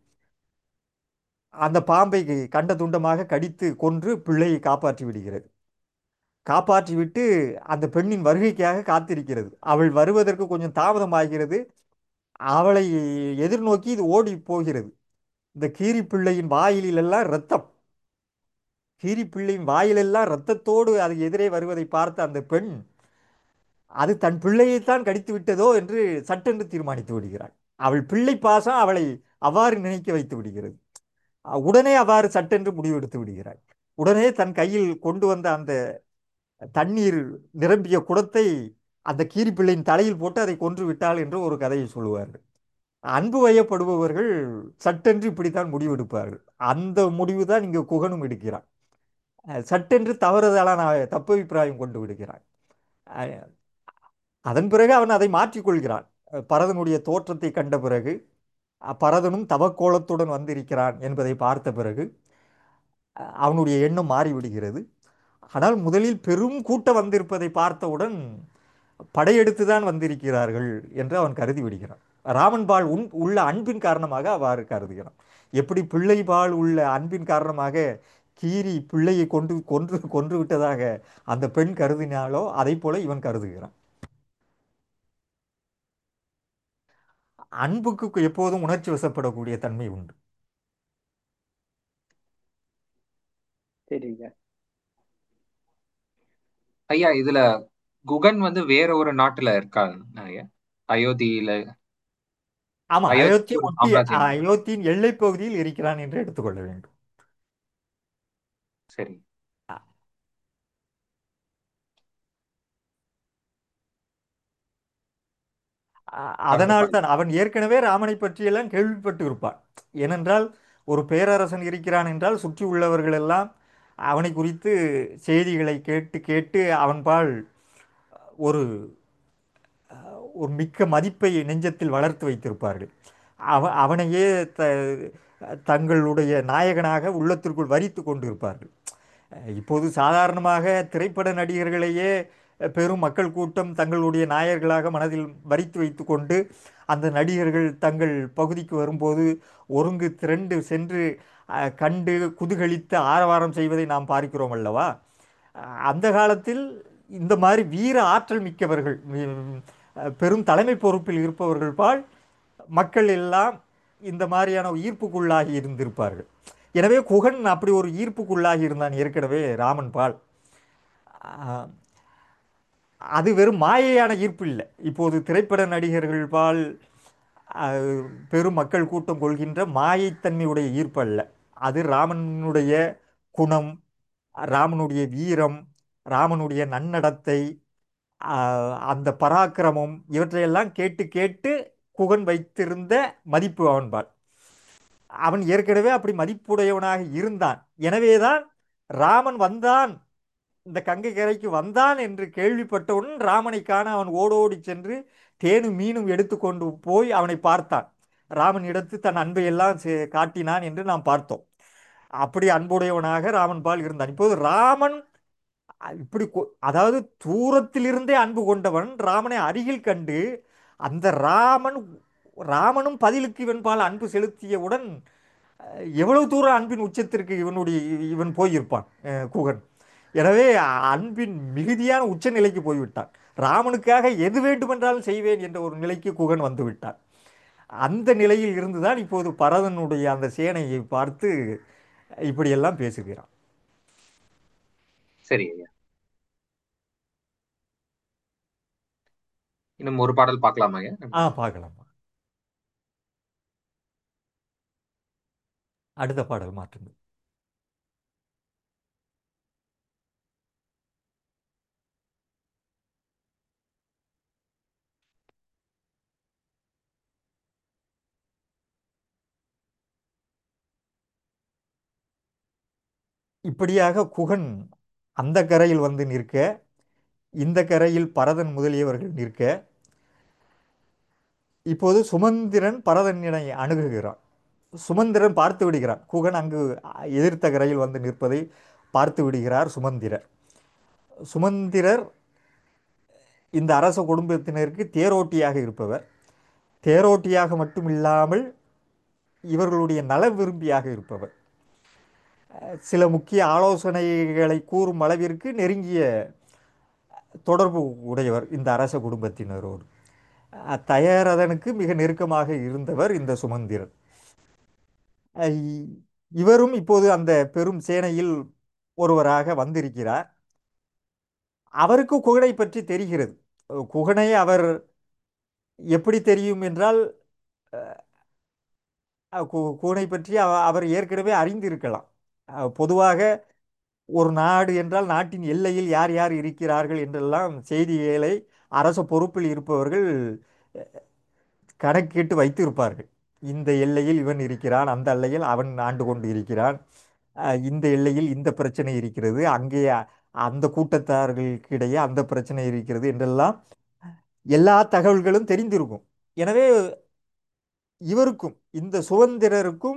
அந்த பாம்பை கண்ட துண்டமாக கடித்து கொன்று பிள்ளையை காப்பாற்றி விடுகிறது காப்பாற்றி விட்டு அந்த பெண்ணின் வருகைக்காக காத்திருக்கிறது அவள் வருவதற்கு கொஞ்சம் தாமதமாகிறது அவளை எதிர்நோக்கி இது ஓடி போகிறது இந்த கீரி பிள்ளையின் வாயிலெல்லாம் இரத்தம் கீரி பிள்ளையின் வாயிலெல்லாம் இரத்தத்தோடு அது எதிரே வருவதை பார்த்த அந்த பெண் அது தன் பிள்ளையைத்தான் கடித்து விட்டதோ என்று சட்டென்று தீர்மானித்து விடுகிறாள் அவள் பிள்ளை பாசம் அவளை அவ்வாறு நினைக்க வைத்து விடுகிறது அஹ் உடனே அவ்வாறு சட்டென்று முடிவெடுத்து விடுகிறாள் உடனே தன் கையில் கொண்டு வந்த அந்த தண்ணீர் நிரம்பிய குடத்தை அந்த கீரிப்பிள்ளையின் தலையில் போட்டு அதை கொன்று விட்டாள் என்று ஒரு கதையை சொல்லுவார்கள் அன்பு வயப்படுபவர்கள் சட்டென்று இப்படித்தான் முடிவெடுப்பார்கள் அந்த முடிவு தான் இங்கு குகனும் எடுக்கிறான் அஹ் சட்டென்று தவறுதலான தப்பபிப்பிராயம் கொண்டு விடுகிறான் அஹ் அதன் பிறகு அவன் அதை மாற்றிக்கொள்கிறான் அஹ் பரதனுடைய தோற்றத்தை கண்ட பிறகு அஹ் பரதனும் தவக்கோலத்துடன் வந்திருக்கிறான் என்பதை பார்த்த பிறகு அஹ் அவனுடைய எண்ணம் மாறிவிடுகிறது ஆனால் முதலில் பெரும் கூட்டம் வந்திருப்பதை பார்த்தவுடன் படையெடுத்து தான் வந்திருக்கிறார்கள் என்று அவன் கருதி விடுகிறான் ராமன் பால் உன் உள்ள அன்பின் காரணமாக அவ்வாறு கருதுகிறான் எப்படி பிள்ளை பால் உள்ள அன்பின் காரணமாக கீரி பிள்ளையை கொண்டு கொன்று கொன்று விட்டதாக அந்த பெண் கருதினாலோ அதை போல இவன் கருதுகிறான் அன்புக்கு எப்போதும் உணர்ச்சி வசப்படக்கூடிய தன்மை உண்டு சரிங்க ஐயா இதுல குகன் வந்து வேற ஒரு நாட்டுல இருக்காங்க ஐயா அயோத்தியில ஆமா அயோத்தி அயோத்தி ஒரு ஒட்டி சாம்ராஜ்யம் அயோத்தியின் எல்லைப் பகுதியில் இருக்கிறான் என்று எடுத்துக்கொள்ள வேண்டும் சரி அ- கண்டிப்பா அதனால் தான் அவன் ஏற்கனவே ராமனை பற்றியெல்லாம் கேள்விப்பட்டு இருப்பான் ஏனென்றால் ஒரு பேரரசன் இருக்கிறான் என்றால் சுற்றி உள்ளவர்கள் எல்லாம் அவனை குறித்து செய்திகளை கேட்டு கேட்டு அவன்பால் ஒரு ஒரு மிக்க மதிப்பை நெஞ்சத்தில் வளர்த்து வைத்திருப்பார்கள் அவ அவனையே த தங்களுடைய நாயகனாக உள்ளத்திற்குள் வரித்து கொண்டிருப்பார்கள் இப்போது சாதாரணமாக திரைப்பட நடிகர்களையே பெரும் மக்கள் கூட்டம் தங்களுடைய நாயகர்களாக மனதில் வரித்து வைத்து கொண்டு அந்த நடிகர்கள் தங்கள் பகுதிக்கு வரும்போது ஒருங்கு திரண்டு சென்று அஹ், கண்டு குதூகலித்து ஆரவாரம் செய்வதை நாம் பார்க்கிறோம் அல்லவா அஹ், அந்த காலத்தில் இந்த மாதிரி வீர ஆற்றல் மிக்கவர்கள் உம், அஹ், பெரும் தலைமை பொறுப்பில் இருப்பவர்கள் பால் மக்கள் எல்லாம் இந்த மாதிரியான ஈர்ப்புக்குள்ளாகி இருந்திருப்பார்கள் எனவே குகன் அப்படி ஒரு ஈர்ப்புக்குள்ளாகி இருந்தான் ஏற்கனவே ராமன் பால் ஆஹ், அது வெறும் மாயையான ஈர்ப்பு இல்லை இப்போது திரைப்பட நடிகர்கள் பால் ஆஹ், பெரும் மக்கள் கூட்டம் கொள்கின்ற மாயைத்தன்மையுடைய ஈர்ப்பு அல்ல அது ராமனுடைய குணம் ராமனுடைய வீரம் ராமனுடைய நன்னடத்தை ஆஹ், அந்த பராக்கிரமம் இவற்றையெல்லாம் கேட்டு கேட்டு குகன் வைத்திருந்த மதிப்பு அவன்பால் அவன் ஏற்கனவே அப்படி மதிப்புடையவனாக இருந்தான் எனவேதான் ராமன் வந்தான் இந்த கங்கை கரைக்கு வந்தான் என்று கேள்விப்பட்டவுடன் ராமனை காண அவன் ஓடோடி சென்று தேனும் மீனும் எடுத்துக்கொண்டு போய் அவனை பார்த்தான் ராமன் எடுத்து தன் அன்பை எல்லாம் சே- காட்டினான் என்று நாம் பார்த்தோம் அப்படி அன்புடையவனாக ராமன் பால் இருந்தான் இப்போது ராமன் அ- இப்படி கொ- அதாவது தூரத்திலிருந்தே அன்பு கொண்டவன் ராமனை அருகில் கண்டு அந்த ராமன் ராமனும் பதிலுக்கு இவன் பால் அன்பு செலுத்தியவுடன் அஹ், எவ்வளவு தூரம் அன்பின் உச்சத்திற்கு இவனுடைய இவன் போயிருப்பான் அஹ், குகன் எனவே அன்பின் மிகுதியான உச்ச நிலைக்கு போய்விட்டான் ராமனுக்காக எது வேண்டுமென்றாலும் செய்வேன் என்ற ஒரு நிலைக்கு குகன் வந்து விட்டான் அந்த நிலையில் இருந்துதான் இப்போது பரதனுடைய அந்த சேனையை பார்த்து இப்படியெல்லாம் பேசுகிறான் சரி ஐயா இன்னும் ஒரு பாடல் பார்க்கலாமா ஐயா ஆ பார்க்கலாம் அடுத்த பாடல் மாற்றுங்கள் இப்படியாக குகன் அந்த கரையில் வந்து நிற்க இந்த கரையில் பரதன் முதலியவர்கள் நிற்க இப்போது சுமந்திரன் பரதனினை அணுகுகிறான் சுமந்திரன் பார்த்து விடுகிறான் குகன் அங்கு எதிர்த்த கரையில் வந்து நிற்பதை பார்த்து விடுகிறார் சுமந்திரர் சுமந்திரர் இந்த அரச குடும்பத்தினருக்கு தேரோட்டியாக இருப்பவர் தேரோட்டியாக மட்டும் இல்லாமல் இவர்களுடைய நல விரும்பியாக இருப்பவர் சில முக்கிய ஆலோசனைகளை கூறும் அளவிற்கு நெருங்கிய தொடர்பு உடையவர் இந்த அரச குடும்பத்தினரோடு அஹ், தயரதனுக்கு மிக நெருக்கமாக இருந்தவர் இந்த சுமந்திரன் அஹ், இ- இவரும் இப்போது அந்த பெரும் சேனையில் ஒருவராக வந்திருக்கிறார் அவருக்கு குகனை பற்றி தெரிகிறது அஹ், குகனை அவர் எப்படி தெரியும் என்றால் அஹ், கு- குகனை பற்றி அவ- அவர் ஏற்கனவே அறிந்திருக்கலாம் அஹ், பொதுவாக ஒரு நாடு என்றால் நாட்டின் எல்லையில் யார் யார் இருக்கிறார்கள் என்றெல்லாம் செய்திகளை அரச பொறுப்பில் இருப்பவர்கள் கணக்கிட்டு வைத்திருப்பார்கள் இந்த எல்லையில் இவன் இருக்கிறான் அந்த எல்லையில் அவன் ஆண்டு கொண்டு இருக்கிறான் அஹ் இந்த எல்லையில் இந்த பிரச்சனை இருக்கிறது அங்கே அ- அந்த கூட்டத்தார்களுக்கிடையே அந்த பிரச்சனை இருக்கிறது என்றெல்லாம் எல்லா தகவல்களும் தெரிந்திருக்கும் எனவே இவருக்கும் இந்த சுதந்திரருக்கும்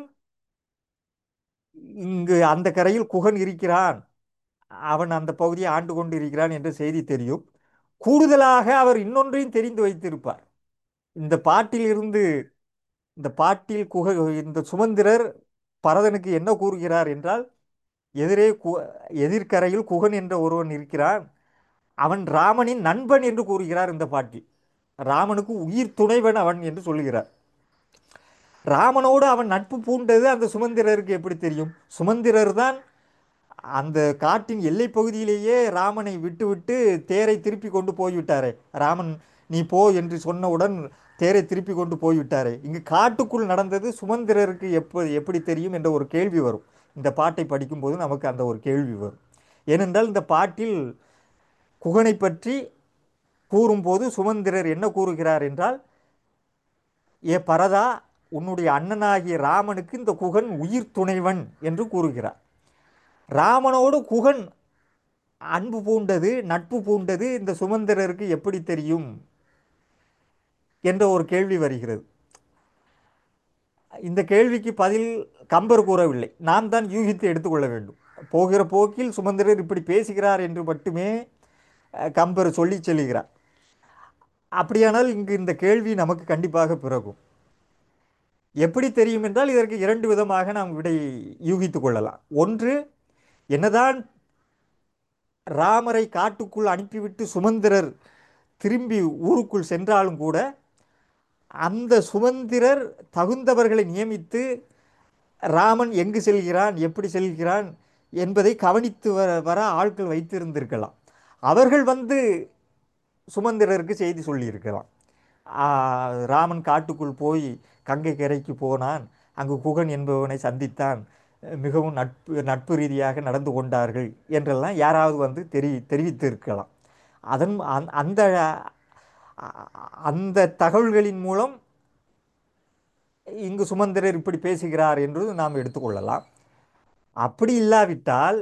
இங்கு அந்த கரையில் குகன் இருக்கிறான் அவன் அந்த பகுதியை ஆண்டு கொண்டு இருக்கிறான் என்ற செய்தி தெரியும் கூடுதலாக அவர் இன்னொன்றையும் தெரிந்து வைத்திருப்பார் இந்த பாட்டில் இருந்து இந்த பாட்டில் குக இந்த சுமந்திரர் பரதனுக்கு என்ன கூறுகிறார் என்றால் எதிரே கு எதிர்க்கரையில் குகன் என்ற ஒருவன் இருக்கிறான் அவன் ராமனின் நண்பன் என்று கூறுகிறார் இந்த பாட்டில் ராமனுக்கு உயிர் துணைவன் அவன் என்று சொல்லுகிறார் ராமனோடு அவன் நட்பு பூண்டது அந்த சுமந்திரருக்கு எப்படி தெரியும் சுமந்திரர் தான் அந்த காட்டின் எல்லை பகுதியிலேயே ராமனை விட்டுவிட்டு தேரை திருப்பி கொண்டு போய்விட்டாரே ராமன் நீ போ என்று சொன்னவுடன் தேரை திருப்பி கொண்டு போய்விட்டாரே இங்கு காட்டுக்குள் நடந்தது சுமந்திரருக்கு எப்போ எப்படி தெரியும் என்ற ஒரு கேள்வி வரும் இந்த பாட்டை படிக்கும்போது நமக்கு அந்த ஒரு கேள்வி வரும் ஏனென்றால் இந்த பாட்டில் குகனை பற்றி கூறும்போது சுமந்திரர் என்ன கூறுகிறார் என்றால் ஏ பரதா உன்னுடைய அண்ணனாகிய ராமனுக்கு இந்த குகன் உயிர் துணைவன் என்று கூறுகிறார் ராமனோடு குகன் அன்பு பூண்டது நட்பு பூண்டது இந்த சுமந்திரருக்கு எப்படி தெரியும் என்ற ஒரு கேள்வி வருகிறது இந்த கேள்விக்கு பதில் கம்பர் கூறவில்லை நாம் தான் யூகித்து எடுத்துக்கொள்ள வேண்டும் போகிற போக்கில் சுமந்திரர் இப்படி பேசுகிறார் என்று மட்டுமே அஹ், கம்பர் சொல்லி செல்கிறார் அப்படியானால் இங்கு இந்த கேள்வி நமக்கு கண்டிப்பாக பிறகும் எப்படி தெரியும் என்றால் இதற்கு இரண்டு விதமாக நாம் விடை யூகித்துக் கொள்ளலாம் ஒன்று என்னதான் ராமரை காட்டுக்குள் அனுப்பிவிட்டு சுமந்திரர் திரும்பி ஊருக்குள் சென்றாலும் கூட அந்த சுமந்திரர் தகுந்தவர்களை நியமித்து ராமன் எங்கு செல்கிறான் எப்படி செல்கிறான் என்பதை கவனித்து வர வர ஆட்கள் வைத்திருந்திருக்கலாம் அவர்கள் வந்து சுமந்திரருக்கு செய்தி சொல்லியிருக்கலாம் ஆ, ராமன் காட்டுக்குள் போய் கங்கை கரைக்கு போனான் அங்கு குகன் என்பவனை சந்தித்தான் மிகவும் நட்பு நட்பு ரீதியாக நடந்து கொண்டார்கள் என்றெல்லாம் யாராவது வந்து தெரி தெரிவித்திருக்கலாம் அதன் அந்த- அந்த அந்த தகவல்களின் மூலம் இங்கு சுமந்திரர் இப்படி பேசுகிறார் என்று நாம் எடுத்துக்கொள்ளலாம் அப்படி இல்லாவிட்டால்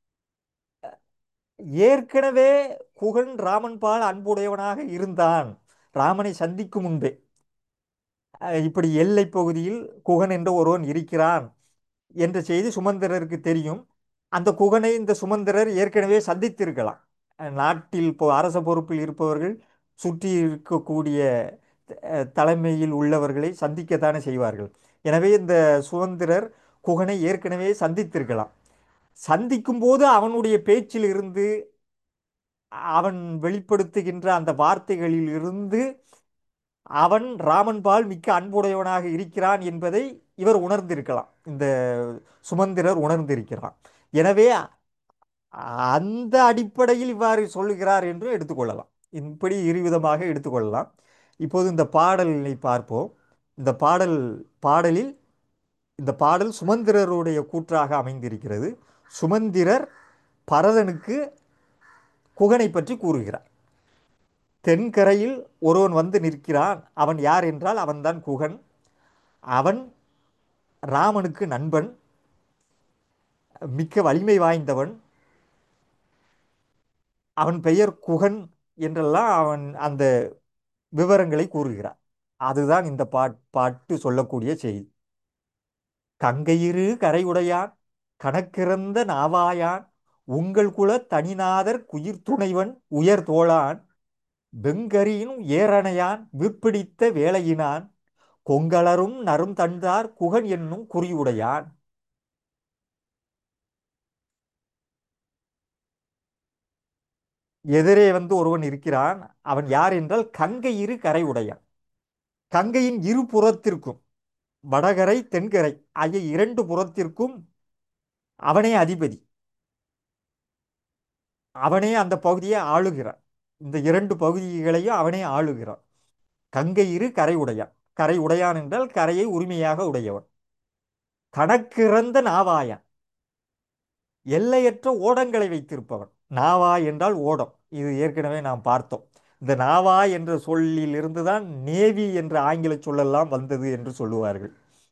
ஏற்கனவே குகன் ராமன் பால் அன்புடையவனாக இருந்தான் ராமனை சந்திக்கும் முன்பே அஹ் இப்படி எல்லைப் பகுதியில் குகன் என்ற ஒருவன் இருக்கிறான் என்ற செய்தி சுமந்திரருக்கு தெரியும் அந்த குகனை இந்த சுமந்திரர் ஏற்கனவே சந்தித்திருக்கலாம் அஹ் நாட்டில் இப்போ அரச பொறுப்பில் இருப்பவர்கள் சுற்றி இருக்கக்கூடிய அஹ், தலைமையில் உள்ளவர்களை சந்திக்கத்தானே செய்வார்கள் எனவே இந்த சுதந்திரர் குகனை ஏற்கனவே சந்தித்திருக்கலாம் சந்திக்கும் போது அவனுடைய பேச்சில் இருந்து அவன் வெளிப்படுத்துகின்ற அந்த வார்த்தைகளில் இருந்து அவன் ராமன் பால் மிக்க அன்புடையவனாக இருக்கிறான் என்பதை இவர் உணர்ந்திருக்கலாம் இந்த சுமந்திரர் உணர்ந்திருக்கிறான் எனவே அந்த அடிப்படையில் இவ்வாறு சொல்லுகிறார் என்று எடுத்துக்கொள்ளலாம் இப்படி இருவிதமாக எடுத்துக்கொள்ளலாம் இப்போது இந்த பாடலை பார்ப்போம் இந்த பாடல் பாடலில் இந்த பாடல் சுமந்திரருடைய கூற்றாக அமைந்திருக்கிறது சுமந்திரர் பரதனுக்கு குகனை பற்றி கூறுகிறார் தென்கரையில் ஒருவன் வந்து நிற்கிறான் அவன் யார் என்றால் அவன்தான் குகன் அவன் ராமனுக்கு நண்பன் மிக்க வலிமை வாய்ந்தவன் அவன் பெயர் குகன் என்றெல்லாம் அவன் அந்த விவரங்களை கூறுகிறார் அதுதான் இந்த பாட் பாட்டு சொல்லக்கூடிய செய்தி கங்கையிரு கரையுடையான் கணக்கிறந்த நாவாயான் உங்கள் குல தனிநாதர் குயிர் துணைவன் உயர் தோளான் வெங்கரியின் ஏரணையான் விற்பிடித்த வேலையினான் கொங்கலரும் நரும் தந்தார் குகன் என்னும் குறியுடையான் எதிரே வந்து ஒருவன் இருக்கிறான் அவன் யார் என்றால் கங்கை இரு கரை உடையான் கங்கையின் இரு புறத்திற்கும் வடகரை தென்கரை ஆகிய இரண்டு புறத்திற்கும் அவனே அதிபதி அவனே அந்த பகுதியை ஆளுகிறான் இந்த இரண்டு பகுதிகளையும் அவனே ஆளுகிறான் கங்கை இரு கரை உடையான் கரை உடையான் என்றால் கரையை உரிமையாக உடையவன் கணக்கிறந்த நாவாயான் எல்லையற்ற ஓடங்களை வைத்திருப்பவன் நாவாய் என்றால் ஓடம் இது ஏற்கனவே நாம் பார்த்தோம் இந்த நாவாய் என்ற சொல்லில் இருந்துதான் நேவி என்ற ஆங்கில சொல்லெல்லாம் வந்தது என்று சொல்லுவார்கள்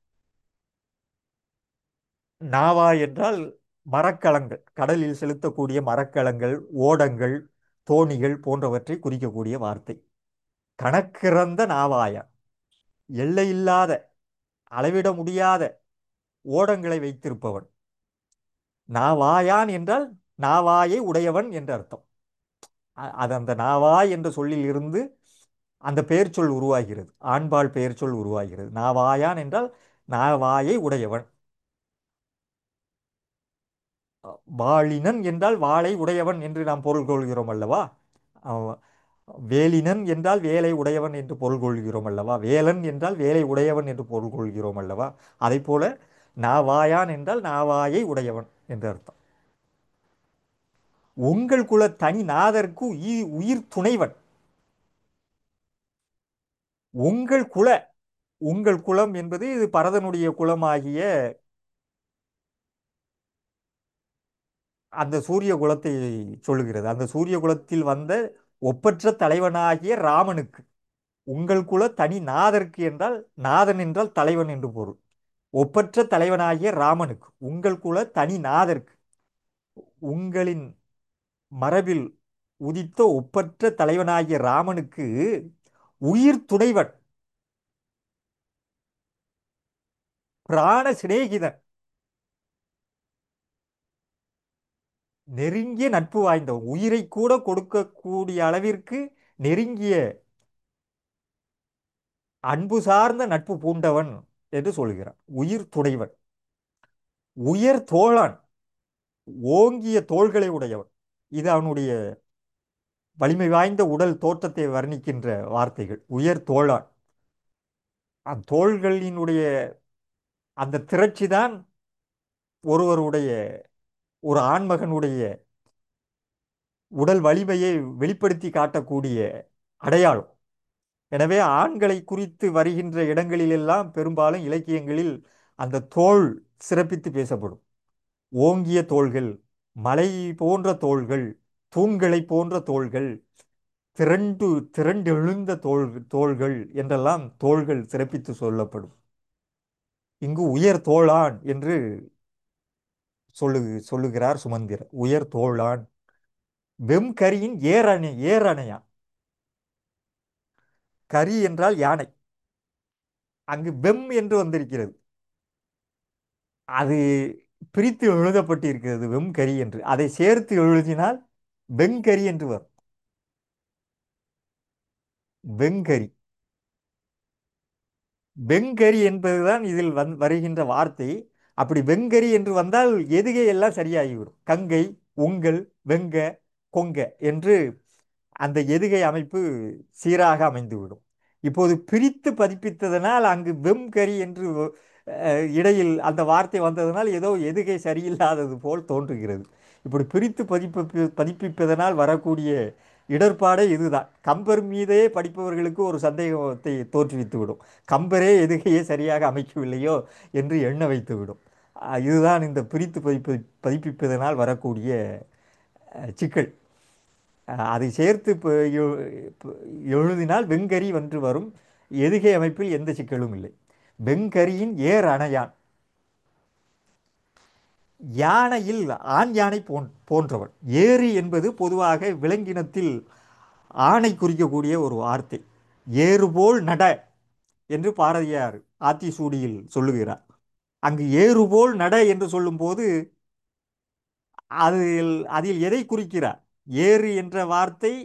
நாவாய் என்றால் மரக்கலங்கள் கடலில் செலுத்தக்கூடிய மரக்கலங்கள் ஓடங்கள் தோணிகள் போன்றவற்றை குறிக்கக்கூடிய வார்த்தை கணக்கிறந்த நாவாயான் எல்லையில்லாத அளவிட முடியாத ஓடங்களை வைத்திருப்பவன் நாவாயான் என்றால் நாவாயை உடையவன் என்று அர்த்தம் அ- அது அந்த நாவாய் என்ற சொல்லில் இருந்து அந்த பெயர் சொல் உருவாகிறது ஆண்பால் பெயர் சொல் உருவாகிறது நாவாயான் என்றால் நாவாயை உடையவன் வாளினன் என்றால் வாளை உடையவன் என்று நாம் பொருள் கொள்கிறோம் அல்லவா அவ- வேலினன் என்றால் வேலை உடையவன் என்று பொருள் கொள்கிறோம் அல்லவா வேலன் என்றால் வேலை உடையவன் என்று பொருள் கொள்கிறோம் அல்லவா அதைப் போல நாவாயான் என்றால் நாவாயை உடையவன் என்று அர்த்தம் உங்கள் குல தனி நாதர்க்கு உயிர் உயிர் துணைவன் உங்கள் குல உங்கள் குலம் என்பது இது பரதனுடைய குலமாகிய அந்த சூரிய குலத்தை சொல்லுகிறது அந்த சூரிய குலத்தில் வந்த ஒப்பற்ற தலைவனாகிய ராமனுக்கு உங்கள் குல தனி நாதர்க்கு என்றால் நாதன் என்றால் தலைவன் என்று பொருள் ஒப்பற்ற தலைவனாகிய ராமனுக்கு உங்கள் குல தனி நாதர்க்கு உங்களின் மரபில் உதித்த ஒப்பற்ற தலைவனாகிய ராமனுக்கு உயிர் துணைவன் பிராண சிநேகிதன் நெருங்கிய நட்பு வாய்ந்தவன் உயிரை கூட கொடுக்கக்கூடிய அளவிற்கு நெருங்கிய அன்பு சார்ந்த நட்பு பூண்டவன் என்று சொல்கிறான் உயிர் துணைவன் உயர் தோழன் ஓங்கிய தோள்களை உடையவன் இது அவனுடைய வலிமை வாய்ந்த உடல் தோற்றத்தை வர்ணிக்கின்ற வார்த்தைகள் உயர் தோழான் அந்த தோள்களினுடைய அந்த திரட்சி தான் ஒருவருடைய ஒரு ஆண்மகனுடைய உடல் வலிமையை வெளிப்படுத்தி காட்டக்கூடிய அடையாளம் எனவே ஆண்களை குறித்து வருகின்ற இடங்களிலெல்லாம் பெரும்பாலும் இலக்கியங்களில் அந்த தோள் சிறப்பித்து பேசப்படும் ஓங்கிய தோள்கள் மலை போன்ற தோள்கள் தூண்களை போன்ற தோள்கள் திரண்டு திரண்டெழுந்த தோள் தோள்கள் என்றெல்லாம் தோள்கள் சிறப்பித்து சொல்லப்படும் இங்கு உயர் தோளான் என்று சொல்லு சொல்லுகிறார் சுமந்திரர் உயர் தோளான் வெம்கரியின் ஏரணை ஏரணையான் கரி என்றால் யானை அங்கு வெம் என்று வந்திருக்கிறது அது பிரித்து எழுதப்பட்டிருக்கிறது வெம்கரி என்று அதை சேர்த்து எழுதினால் வெங்கரி என்று வரும் வெங்கரி வெங்கரி என்பதுதான் இதில் வந் வருகின்ற வார்த்தை அப்படி வெங்கரி என்று வந்தால் எதுகை எல்லாம் சரியாகிவிடும் கங்கை உங்கள் வெங்க கொங்க என்று அந்த எதுகை அமைப்பு சீராக அமைந்துவிடும் இப்போது பிரித்து பதிப்பித்ததனால் அங்கு வெம்கரி என்று அஹ், இடையில் அந்த வார்த்தை வந்ததனால் ஏதோ எதுகை சரியில்லாதது போல் தோன்றுகிறது இப்படி பிரித்து பதிப்பு பதிப்பிப்பதனால் வரக்கூடிய இடர்பாடே இதுதான் கம்பர் மீதே படிப்பவர்களுக்கு ஒரு சந்தேகத்தை தோற்றுவித்துவிடும் கம்பரே எதுகையை சரியாக அமைக்கவில்லையோ என்று எண்ண வைத்துவிடும் அஹ், இதுதான் இந்த பிரித்து பதிப்பு பதிப்பிப்பதனால் வரக்கூடிய அஹ், சிக்கல் அஹ், அதை சேர்த்து இப்போ எ- இப்போ எழுதினால் வெங்கரி வந்து வரும் எதுகை அமைப்பில் எந்த சிக்கலும் இல்லை வெங்கரியின் ஏர் அணையான் யானையில் ஆண் யானை போன் போன்றவன் ஏரி என்பது பொதுவாக விலங்கினத்தில் ஆணை குறிக்கக்கூடிய ஒரு வார்த்தை ஏறுபோல் நட என்று பாரதியார் ஆத்திசூடியில் சொல்லுகிறார் அங்கு ஏறுபோல் நட என்று சொல்லும்போது அதில் அதில் எதை குறிக்கிறார் ஏறு என்ற வார்த்தை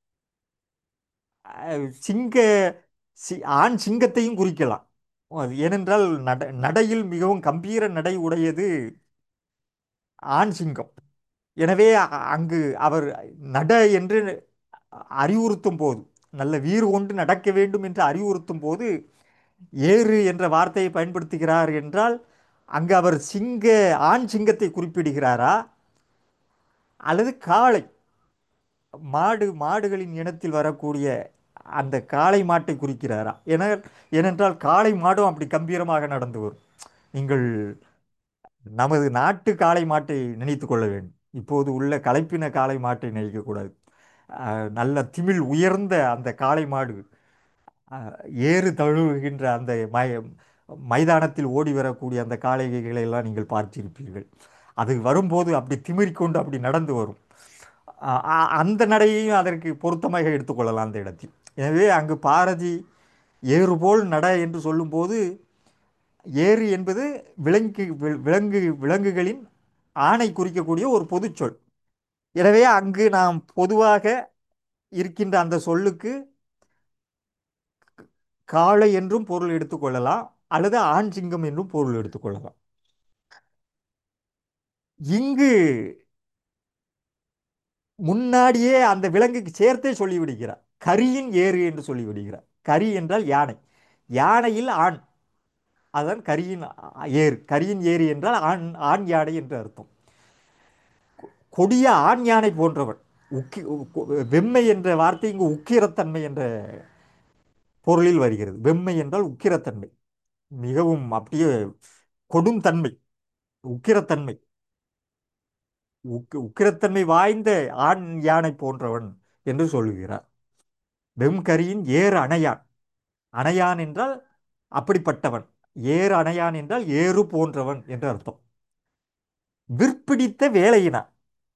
அஹ், சிங்க சி ஆண் சிங்கத்தையும் குறிக்கலாம் அது ஏனென்றால் நட நடையில் மிகவும் கம்பீர நடை உடையது ஆண் சிங்கம் எனவே அ- அங்கு அவர் நட என்று அறிவுறுத்தும் போது நல்ல வீறு கொண்டு நடக்க வேண்டும் என்று அறிவுறுத்தும் போது ஏறு என்ற வார்த்தையை பயன்படுத்துகிறார் என்றால் அங்கு அவர் சிங்க ஆண் சிங்கத்தை குறிப்பிடுகிறாரா அல்லது காளை மாடு மாடுகளின் இனத்தில் வரக்கூடிய அந்த காளை மாட்டை குறிக்கிறாரா என ஏனென்றால் காளை மாடும் அப்படி கம்பீரமாக நடந்து வரும் நீங்கள் நமது நாட்டு காளை மாட்டை நினைத்து கொள்ள வேண்டும் இப்போது உள்ள களைப்பின காளை மாட்டை நினைக்கக்கூடாது அஹ், நல்ல திமில் உயர்ந்த அந்த காளை மாடு அஹ், ஏறு தழுவுகின்ற அந்த மை மைதானத்தில் ஓடி வரக்கூடிய அந்த காளைகளை எல்லாம் நீங்கள் பார்த்திருப்பீர்கள் அது வரும்போது அப்படி திமிரிக்கொண்டு அப்படி நடந்து வரும் அ- அ- அந்த நடையையும் அதற்கு பொருத்தமாக எடுத்துக்கொள்ளலாம் அந்த இடத்தில் எனவே அங்கு பாரதி ஏறுபோல் நட என்று சொல்லும்போது ஏறு என்பது விலங்கு வி- விலங்கு விலங்குகளின் ஆணை குறிக்கக்கூடிய ஒரு பொதுச்சொல் எனவே அங்கு நாம் பொதுவாக இருக்கின்ற அந்த சொல்லுக்கு காளை என்றும் பொருள் எடுத்துக்கொள்ளலாம் அல்லது ஆண் சிங்கம் என்றும் பொருள் எடுத்துக்கொள்ளலாம் இங்கு முன்னாடியே அந்த விலங்குக்கு சேர்த்தே சொல்லிவிடுகிறார் கரியின் ஏறு என்று சொல்லிவிடுகிறார் கரி என்றால் யானை யானையில் ஆண் அதான் கரியின் ஆ- ஏறு கரியின் ஏறு என்றால் ஆண் ஆண் யானை என்று அர்த்தம் கொடிய ஆண் யானை போன்றவன் உக்கி உ- வெம்மை என்ற வார்த்தை இங்கு உக்கிரத்தன்மை என்ற பொருளில் வருகிறது வெம்மை என்றால் உக்கிரத்தன்மை மிகவும் அப்படியே கொடும் தன்மை உக்கிரத்தன்மை உக் உக்கிரத்தன்மை வாய்ந்த ஆண் யானை போன்றவன் என்று சொல்லுகிறார் வெம்கரியின் ஏறு அணையான் அணையான் என்றால் அப்படிப்பட்டவன் ஏறு அணையான் என்றால் ஏறு போன்றவன் என்று அர்த்தம் விற்பிடித்த வேலையினான்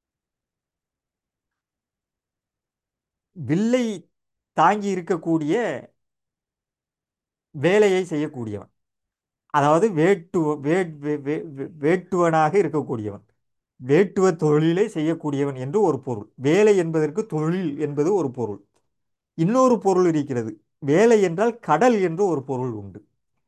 வில்லை தாங்கி இருக்கக்கூடிய வேலையை செய்யக்கூடியவன் அதாவது வேட்டுவ வே- வே- வே- வே- வேட்டுவனாக இருக்கக்கூடியவன் வேட்டுவ தொழிலை செய்யக்கூடியவன் என்று ஒரு பொருள் வேலை என்பதற்கு தொழில் என்பது ஒரு பொருள் இன்னொரு பொருள் இருக்கிறது வேலை என்றால் கடல் என்று ஒரு பொருள் உண்டு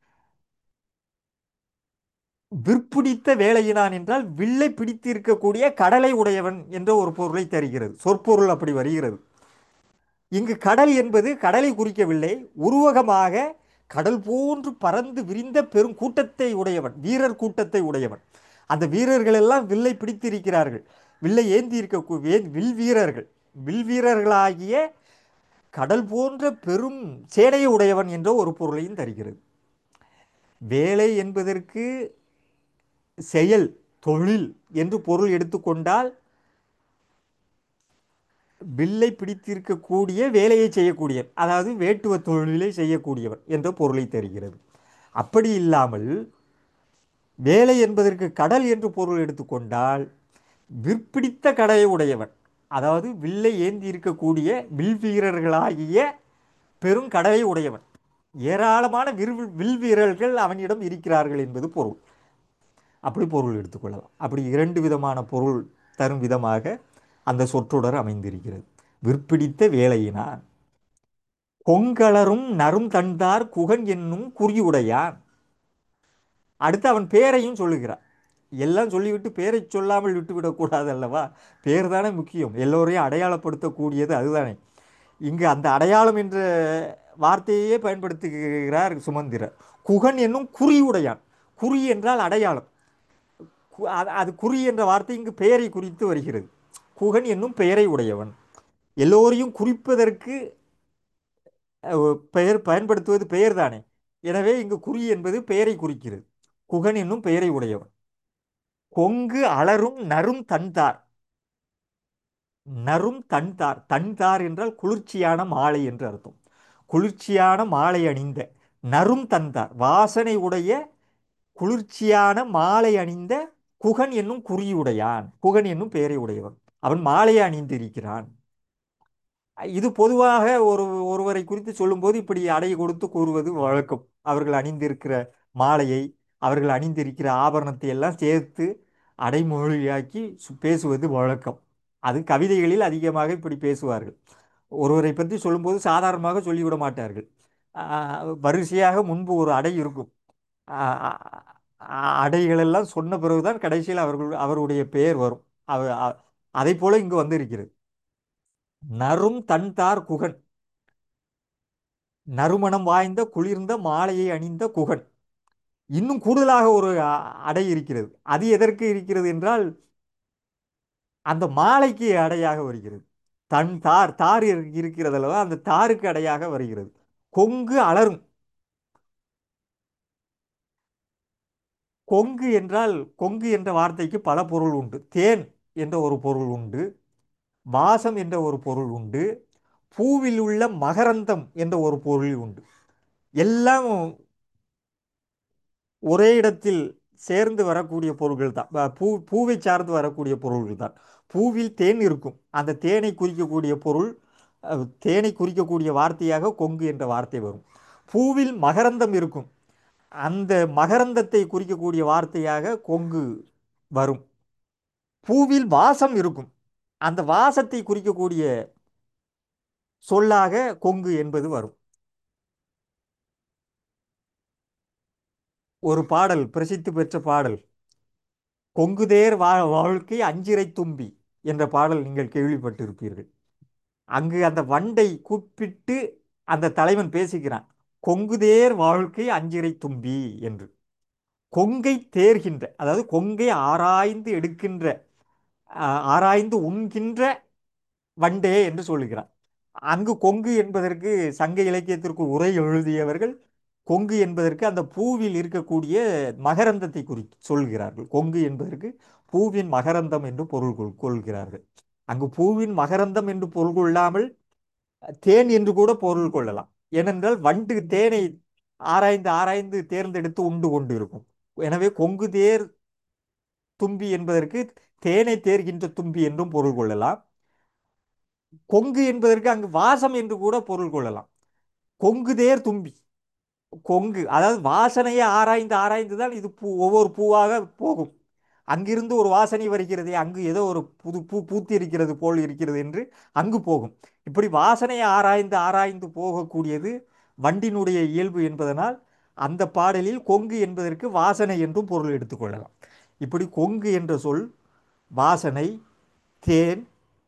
விற்பிடித்த வேலையினான் என்றால் வில்லை பிடித்து இருக்கக்கூடிய கடலை உடையவன் என்ற ஒரு பொருளை தருகிறது சொற்பொருள் அப்படி வருகிறது இங்கு கடல் என்பது கடலை குறிக்கவில்லை உருவகமாக கடல் போன்று பறந்து விரிந்த பெரும் கூட்டத்தை உடையவன் வீரர் கூட்டத்தை உடையவன் அந்த வீரர்கள் எல்லாம் வில்லை பிடித்திருக்கிறார்கள் வில்லை ஏந்தி இருக்க வே- வில் வீரர்கள் வில் வீரர்களாகிய கடல் போன்ற பெரும் சேனையை உடையவன் என்ற ஒரு பொருளையும் தருகிறது வேலை என்பதற்கு செயல் தொழில் என்று பொருள் எடுத்துக்கொண்டால் வில்லை பிடித்திருக்கக்கூடிய வேலையை செய்யக்கூடியவர் அதாவது வேட்டுவ தொழிலை செய்யக்கூடியவர் என்ற பொருளை தருகிறது அப்படி இல்லாமல் வேலை என்பதற்கு கடல் என்று பொருள் எடுத்துக்கொண்டால் விற்பிடித்த கடையை உடையவன் அதாவது வில்லை ஏந்தி இருக்கக்கூடிய வில் வீரர்களாகிய பெரும் கடலை உடையவன் ஏராளமான வில் வில் வீரர்கள் அவனிடம் இருக்கிறார்கள் என்பது பொருள் அப்படி பொருள் எடுத்துக்கொள்ளலாம் அப்படி இரண்டு விதமான பொருள் தரும் விதமாக அந்த சொற்றொடர் அமைந்திருக்கிறது விற்பிடித்த வேலையினான் கொங்கலரும் நரும் தந்தார் குகன் என்னும் குறியுடையான் அடுத்து அவன் பேரையும் சொல்லுகிறான் எல்லாம் சொல்லிவிட்டு பேரை சொல்லாமல் விட்டுவிடக்கூடாது அல்லவா பேர் தானே முக்கியம் எல்லோரையும் அடையாளப்படுத்தக்கூடியது அதுதானே இங்கு அந்த அடையாளம் என்ற வார்த்தையே பயன்படுத்துகிறார் சுமந்திரர் குகன் என்னும் குறியுடையான் குறி என்றால் அடையாளம் கு- அது- அது குறி என்ற வார்த்தை இங்கு பெயரை குறித்து வருகிறது குகன் என்னும் பெயரை உடையவன் எல்லோரையும் குறிப்பதற்கு அஹ், பெயர் பயன்படுத்துவது பெயர் தானே எனவே இங்கு குறி என்பது பெயரை குறிக்கிறது குகன் என்னும் பெயரை உடையவன் கொங்கு அலரும் நரும் தன்தார் நரும் தன்தார் தன்தார் என்றால் குளிர்ச்சியான மாலை என்று அர்த்தம் குளிர்ச்சியான மாலை அணிந்த நரும் தன்தார் வாசனை உடைய குளிர்ச்சியான மாலை அணிந்த குகன் என்னும் குறியுடையான் குகன் என்னும் பெயரை உடையவன் அவன் மாலையை அணிந்திருக்கிறான் இது பொதுவாக ஒரு ஒருவரை குறித்து சொல்லும்போது இப்படி அடை கொடுத்து கூறுவது வழக்கம் அவர்கள் அணிந்திருக்கிற மாலையை அவர்கள் அணிந்திருக்கிற ஆபரணத்தை எல்லாம் சேர்த்து அடைமொழியாக்கி சு- பேசுவது வழக்கம் அது கவிதைகளில் அதிகமாக இப்படி பேசுவார்கள் ஒருவரை பற்றி சொல்லும்போது சாதாரணமாக சொல்லிவிட மாட்டார்கள் ஆஹ் வரிசையாக முன்பு ஒரு அடை இருக்கும் ஆஹ் ஆஹ் அடைகளெல்லாம் சொன்ன பிறகுதான் கடைசியில் அவர்கள் அவருடைய பெயர் வரும் அவ அ- அதை போல இங்கு வந்திருக்கிறது நரும் தன்தார் குகன் நறுமணம் வாய்ந்த குளிர்ந்த மாலையை அணிந்த குகன் இன்னும் கூடுதலாக ஒரு அ- அடை இருக்கிறது அது எதற்கு இருக்கிறது என்றால் அந்த மாலைக்கு அடையாக வருகிறது தன் தார் தார் இரு- இருக்கிறது அல்லவா அந்த தாருக்கு அடையாக வருகிறது கொங்கு அலரும் கொங்கு என்றால் கொங்கு என்ற வார்த்தைக்கு பல பொருள் உண்டு தேன் என்ற ஒரு பொருள் உண்டு வாசம் என்ற ஒரு பொருள் உண்டு பூவில் உள்ள மகரந்தம் என்ற ஒரு பொருள் உண்டு எல்லாம் ஒரே இடத்தில் சேர்ந்து வரக்கூடிய பொருள்கள் தான் அஹ் பூ பூவை சார்ந்து வரக்கூடிய பொருள்கள் தான் பூவில் தேன் இருக்கும் அந்த தேனை குறிக்கக்கூடிய பொருள் அஹ், தேனை குறிக்கக்கூடிய வார்த்தையாக கொங்கு என்ற வார்த்தை வரும் பூவில் மகரந்தம் இருக்கும் அந்த மகரந்தத்தை குறிக்கக்கூடிய வார்த்தையாக கொங்கு வரும் பூவில் வாசம் இருக்கும் அந்த வாசத்தை குறிக்கக்கூடிய சொல்லாக கொங்கு என்பது வரும் ஒரு பாடல் பிரசித்தி பெற்ற பாடல் கொங்குதேர் வா வாழ்க்கை அஞ்சிரை தும்பி என்ற பாடல் நீங்கள் கேள்விப்பட்டிருப்பீர்கள் அங்கு அந்த வண்டை கூப்பிட்டு அந்த தலைவன் பேசுகிறான் கொங்குதேர் வாழ்க்கை அஞ்சிரை தும்பி என்று கொங்கை தேர்கின்ற அதாவது கொங்கை ஆராய்ந்து எடுக்கின்ற ஆஹ், ஆராய்ந்து உண்கின்ற வண்டே என்று சொல்லுகிறான் அங்கு கொங்கு என்பதற்கு சங்க இலக்கியத்திற்கு உரை எழுதியவர்கள் கொங்கு என்பதற்கு அந்த பூவில் இருக்கக்கூடிய மகரந்தத்தை குறி சொல்கிறார்கள் கொங்கு என்பதற்கு பூவின் மகரந்தம் என்று பொருள் கொள் கொள்கிறார்கள் அங்கு பூவின் மகரந்தம் என்று பொருள் கொள்ளாமல் தேன் என்று கூட பொருள் கொள்ளலாம் ஏனென்றால் வண்டு தேனை ஆராய்ந்து ஆராய்ந்து தேர்ந்தெடுத்து உண்டு கொண்டு இருக்கும் எனவே கொங்கு தேர் தும்பி என்பதற்கு தேனை தேர்கின்ற தும்பி என்றும் பொருள் கொள்ளலாம் கொங்கு என்பதற்கு அங்கு வாசம் என்று கூட பொருள் கொள்ளலாம் கொங்கு தேர் தும்பி கொங்கு அதாவது வாசனையை ஆராய்ந்து ஆராய்ந்து தான் இது பூ ஒவ்வொரு பூவாக போகும் அங்கிருந்து ஒரு வாசனை வருகிறதே அங்கு ஏதோ ஒரு புது பூ பூத்து இருக்கிறது போல் இருக்கிறது என்று அங்கு போகும் இப்படி வாசனையை ஆராய்ந்து ஆராய்ந்து போகக்கூடியது வண்டினுடைய இயல்பு என்பதனால் அந்த பாடலில் கொங்கு என்பதற்கு வாசனை என்றும் பொருள் எடுத்துக்கொள்ளலாம் இப்படி கொங்கு என்ற சொல் வாசனை தேன்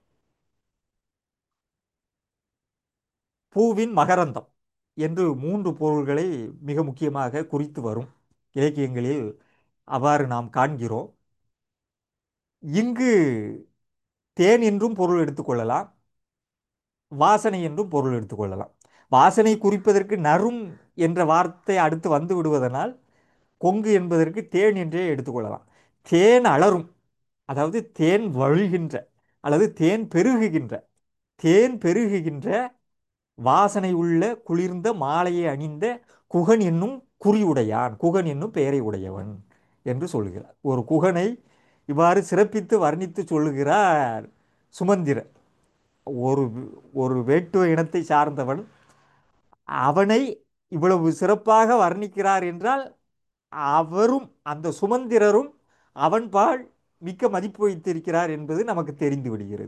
பூவின் மகரந்தம் என்று மூன்று பொருள்களை மிக முக்கியமாக குறித்து வரும் இலக்கியங்களில் அவ்வாறு நாம் காண்கிறோம் இங்கு தேன் என்றும் பொருள் எடுத்துக்கொள்ளலாம் வாசனை என்றும் பொருள் எடுத்துக்கொள்ளலாம் வாசனை குறிப்பதற்கு நறும் என்ற வார்த்தை அடுத்து வந்து விடுவதனால் கொங்கு என்பதற்கு தேன் என்றே எடுத்துக்கொள்ளலாம் தேன் அலரும் அதாவது தேன் வழிகின்ற அல்லது தேன் பெருகுகின்ற தேன் பெருகுகின்ற வாசனை உள்ள குளிர்ந்த மாலையை அணிந்த குகன் என்னும் குறியுடையான் குகன் என்னும் பெயரை உடையவன் என்று சொல்கிறார் ஒரு குகனை இவ்வாறு சிறப்பித்து வர்ணித்து சொல்லுகிறார் சுமந்திரர் ஒரு ஒரு வேட்டுவ இனத்தை சார்ந்தவன் அவனை இவ்வளவு சிறப்பாக வர்ணிக்கிறார் என்றால் அவரும் அந்த சுமந்திரரும் அவன்பால் மிக்க மதிப்பு வைத்திருக்கிறார் என்பது நமக்கு தெரிந்து விடுகிறது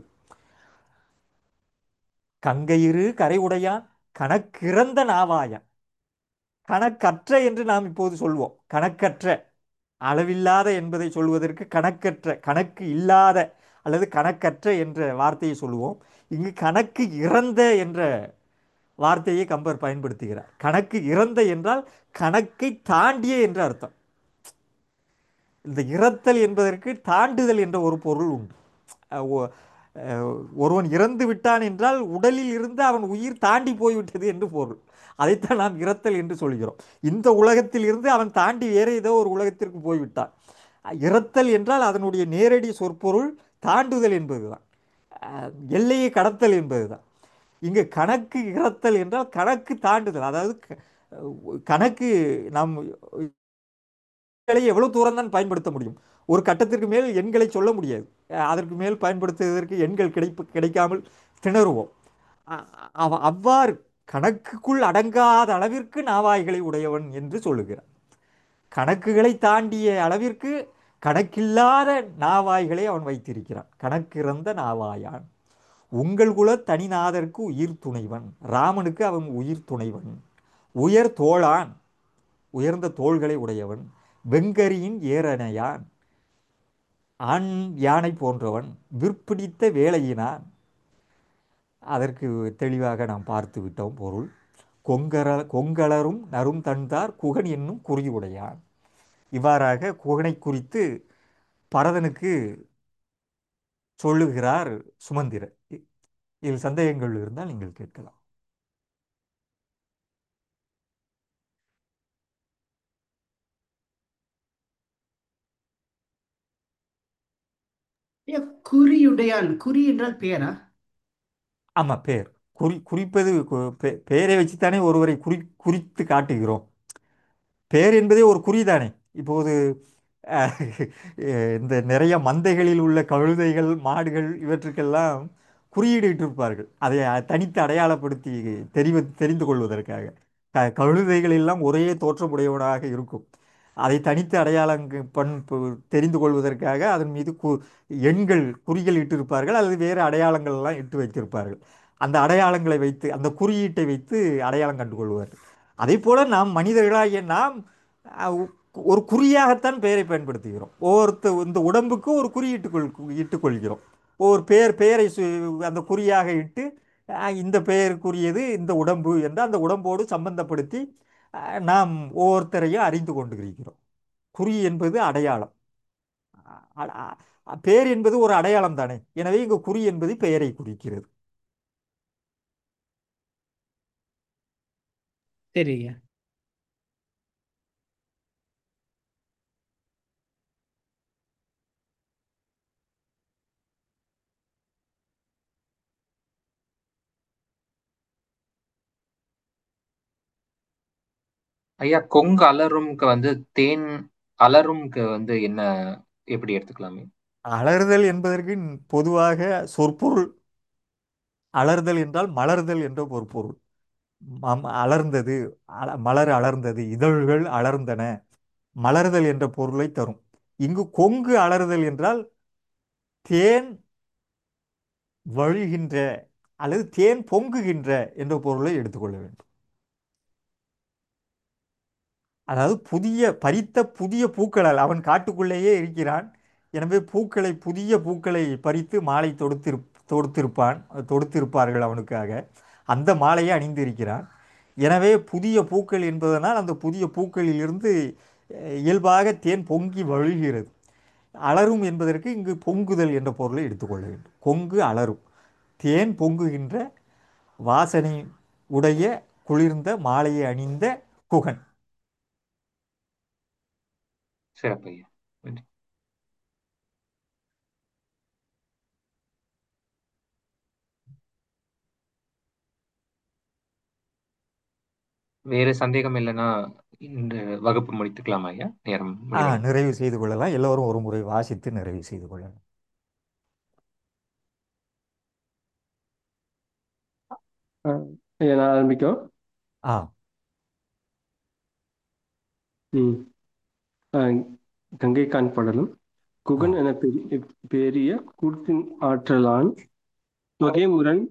கங்கையிரு கரை உடையான் கணக்கிறந்த நாவாயான் கணக்கற்ற என்று நாம் இப்போது சொல்வோம் கணக்கற்ற அளவில்லாத என்பதை சொல்வதற்கு கணக்கற்ற கணக்கு இல்லாத அல்லது கணக்கற்ற என்ற வார்த்தையை சொல்லுவோம் இங்கு கணக்கு இறந்த என்ற வார்த்தையை கம்பர் பயன்படுத்துகிறார் கணக்கு இறந்த என்றால் கணக்கை தாண்டிய என்று அர்த்தம் இந்த இறத்தல் என்பதற்கு தாண்டுதல் என்ற ஒரு பொருள் உண்டு அஹ் ஒ- அஹ் ஒருவன் இறந்து விட்டான் என்றால் உடலில் இருந்து அவன் உயிர் தாண்டி போய்விட்டது என்று பொருள் அதைத்தான் நாம் இறத்தல் என்று சொல்கிறோம் இந்த உலகத்தில் இருந்து அவன் தாண்டி வேற ஏதோ ஒரு உலகத்திற்கு போய்விட்டான் அஹ் இறத்தல் என்றால் அதனுடைய நேரடி சொற்பொருள் தாண்டுதல் என்பதுதான் அஹ் எல்லையை கடத்தல் என்பதுதான் இங்கு கணக்கு இறத்தல் என்றால் கணக்கு தாண்டுதல் அதாவது க- கணக்கு நாம் எண்களை எவ்வளவு தூரம் தான் பயன்படுத்த முடியும் ஒரு கட்டத்திற்கு மேல் எண்களை சொல்ல முடியாது அஹ் அதற்கு மேல் பயன்படுத்துவதற்கு எண்கள் கிடைப்பு கிடைக்காமல் திணறுவோம் அ- அவ- அவ்வாறு கணக்குக்குள் அடங்காத அளவிற்கு நாவாய்களை உடையவன் என்று சொல்லுகிறார் கணக்குகளை தாண்டிய அளவிற்கு கணக்கில்லாத நாவாய்களை அவன் வைத்திருக்கிறான் கணக்கிறந்த நாவாயான் உங்கள் குல தனிநாதருக்கு உயிர் துணைவன் ராமனுக்கு அவன் உயிர் துணைவன் உயர் தோளான் உயர்ந்த தோள்களை உடையவன் வெங்கரியின் ஏரணையான் ஆண் யானை போன்றவன் விற்பிடித்த வேலையினான் அதற்கு தெளிவாக நாம் பார்த்து விட்டோம் பொருள் கொங்கர கொங்கலரும் நரும் தந்தார் குகன் என்னும் குறியுடையான் இவ்வாறாக குகனை குறித்து பரதனுக்கு சொல்லுகிறார் சுமந்திரர் இ- இதில் சந்தேகங்கள் இருந்தால் நீங்கள் கேட்கலாம் ஐயா குறியுடையான் குறி என்றால் பெயரா ஆமாம் பேர் குறி குறிப்பது கு- பெ- பெயரை வச்சுத்தானே ஒருவரை குறி குறித்து காட்டுகிறோம் பேர் என்பதே ஒரு குறிதானே இப்போது அஹ், இந்த நிறைய மந்தைகளில் உள்ள கழுதைகள் மாடுகள் இவற்றுக்கெல்லாம் குறியீடு இட்டிருப்பார்கள் அதை அ- தனித்து அடையாளப்படுத்தி தெரிவ தெரிந்து கொள்வதற்காக க கழுதைகள் எல்லாம் ஒரே தோற்றமுடையவனாக இருக்கும் அதை தனித்து அடையாளம் பண் பு- தெரிந்து கொள்வதற்காக அதன் மீது கு எண்கள் குறிகள் இட்டிருப்பார்கள் அல்லது வேறு அடையாளங்கள் எல்லாம் இட்டு வைத்திருப்பார்கள் அந்த அடையாளங்களை வைத்து அந்த குறியீட்டை வைத்து அடையாளம் கண்டு கொள்வார்கள் அதே போல நாம் மனிதர்களாகிய நாம் அஹ், ஒரு குறியாகத்தான் பெயரை பயன்படுத்துகிறோம் ஒவ்வொருத்த இந்த உடம்புக்கு ஒரு குறியிட்டு கொள் இட்டுக் கொள்கிறோம் ஒரு பெயர் பெயரை சு- அந்த குறியாக இட்டு அஹ், இந்த பெயருக்குரியது இந்த உடம்பு என்று அந்த உடம்போடு சம்பந்தப்படுத்தி அஹ், நாம் ஒவ்வொருத்தரையும் அறிந்து கொண்டிருக்கிறோம் குறி என்பது அடையாளம் அ- அ- அ- பெயர் என்பது ஒரு அடையாளம் தானே எனவே இங்கு குறி என்பது பெயரை குறிக்கிறது சரி ஐயா ஐயா கொங்கு அலரும்க்கு வந்து தேன் அலரும்க்கு வந்து என்ன எப்படி எடுத்துக்கலாமே அலறுதல் என்பதற்கு பொதுவாக சொற்பொருள் அலறுதல் என்றால் மலர்தல் என்ற ஒரு பொருள் மம்- அலர்ந்தது அல- மலர் அலர்ந்தது இதழ்கள் அலர்ந்தன மலர்தல் என்ற பொருளை தரும் இங்கு கொங்கு அலறுதல் என்றால் தேன் வழிகின்ற அல்லது தேன் பொங்குகின்ற என்ற பொருளை எடுத்துக்கொள்ள வேண்டும் அதாவது புதிய பறித்த புதிய பூக்களால் அவன் காட்டுக்குள்ளேயே இருக்கிறான் எனவே பூக்களை புதிய பூக்களை பறித்து மாலை தொடுத்திரு தொடுத்திருப்பான் தொடுத்திருப்பார்கள் அவனுக்காக அந்த மாலையை அணிந்திருக்கிறான் எனவே புதிய பூக்கள் என்பதனால் அந்த புதிய பூக்களிலிருந்து அஹ், இயல்பாக தேன் பொங்கி வழிகிறது அலரும் என்பதற்கு இங்கு பொங்குதல் என்ற பொருளை எடுத்துக்கொள்ள வேண்டும் கொங்கு அலரும் தேன் பொங்குகின்ற வாசனை உடைய குளிர்ந்த மாலையை அணிந்த குகன் சிறப்பு ஐயா நன்றி. வேறு சந்தேகம் இல்லைன்னா இந்த வகுப்பு முடித்துக்கலாமா ஐயா நேரம் ஆ முடிவடைந்தது. நிறைவு செய்து கொள்ளலாம் எல்லோரும் ஒரு முறை வாசித்து நிறைவு செய்து கொள்ளலாம் ஆ, ஐயா நான் ஆரம்பிக்கும் ஆ ம் ஆ, கங்கை கான் படலம் குகன் என பெரிய பெரிய கூட்டின் ஆற்றலான் தொகைமுரண்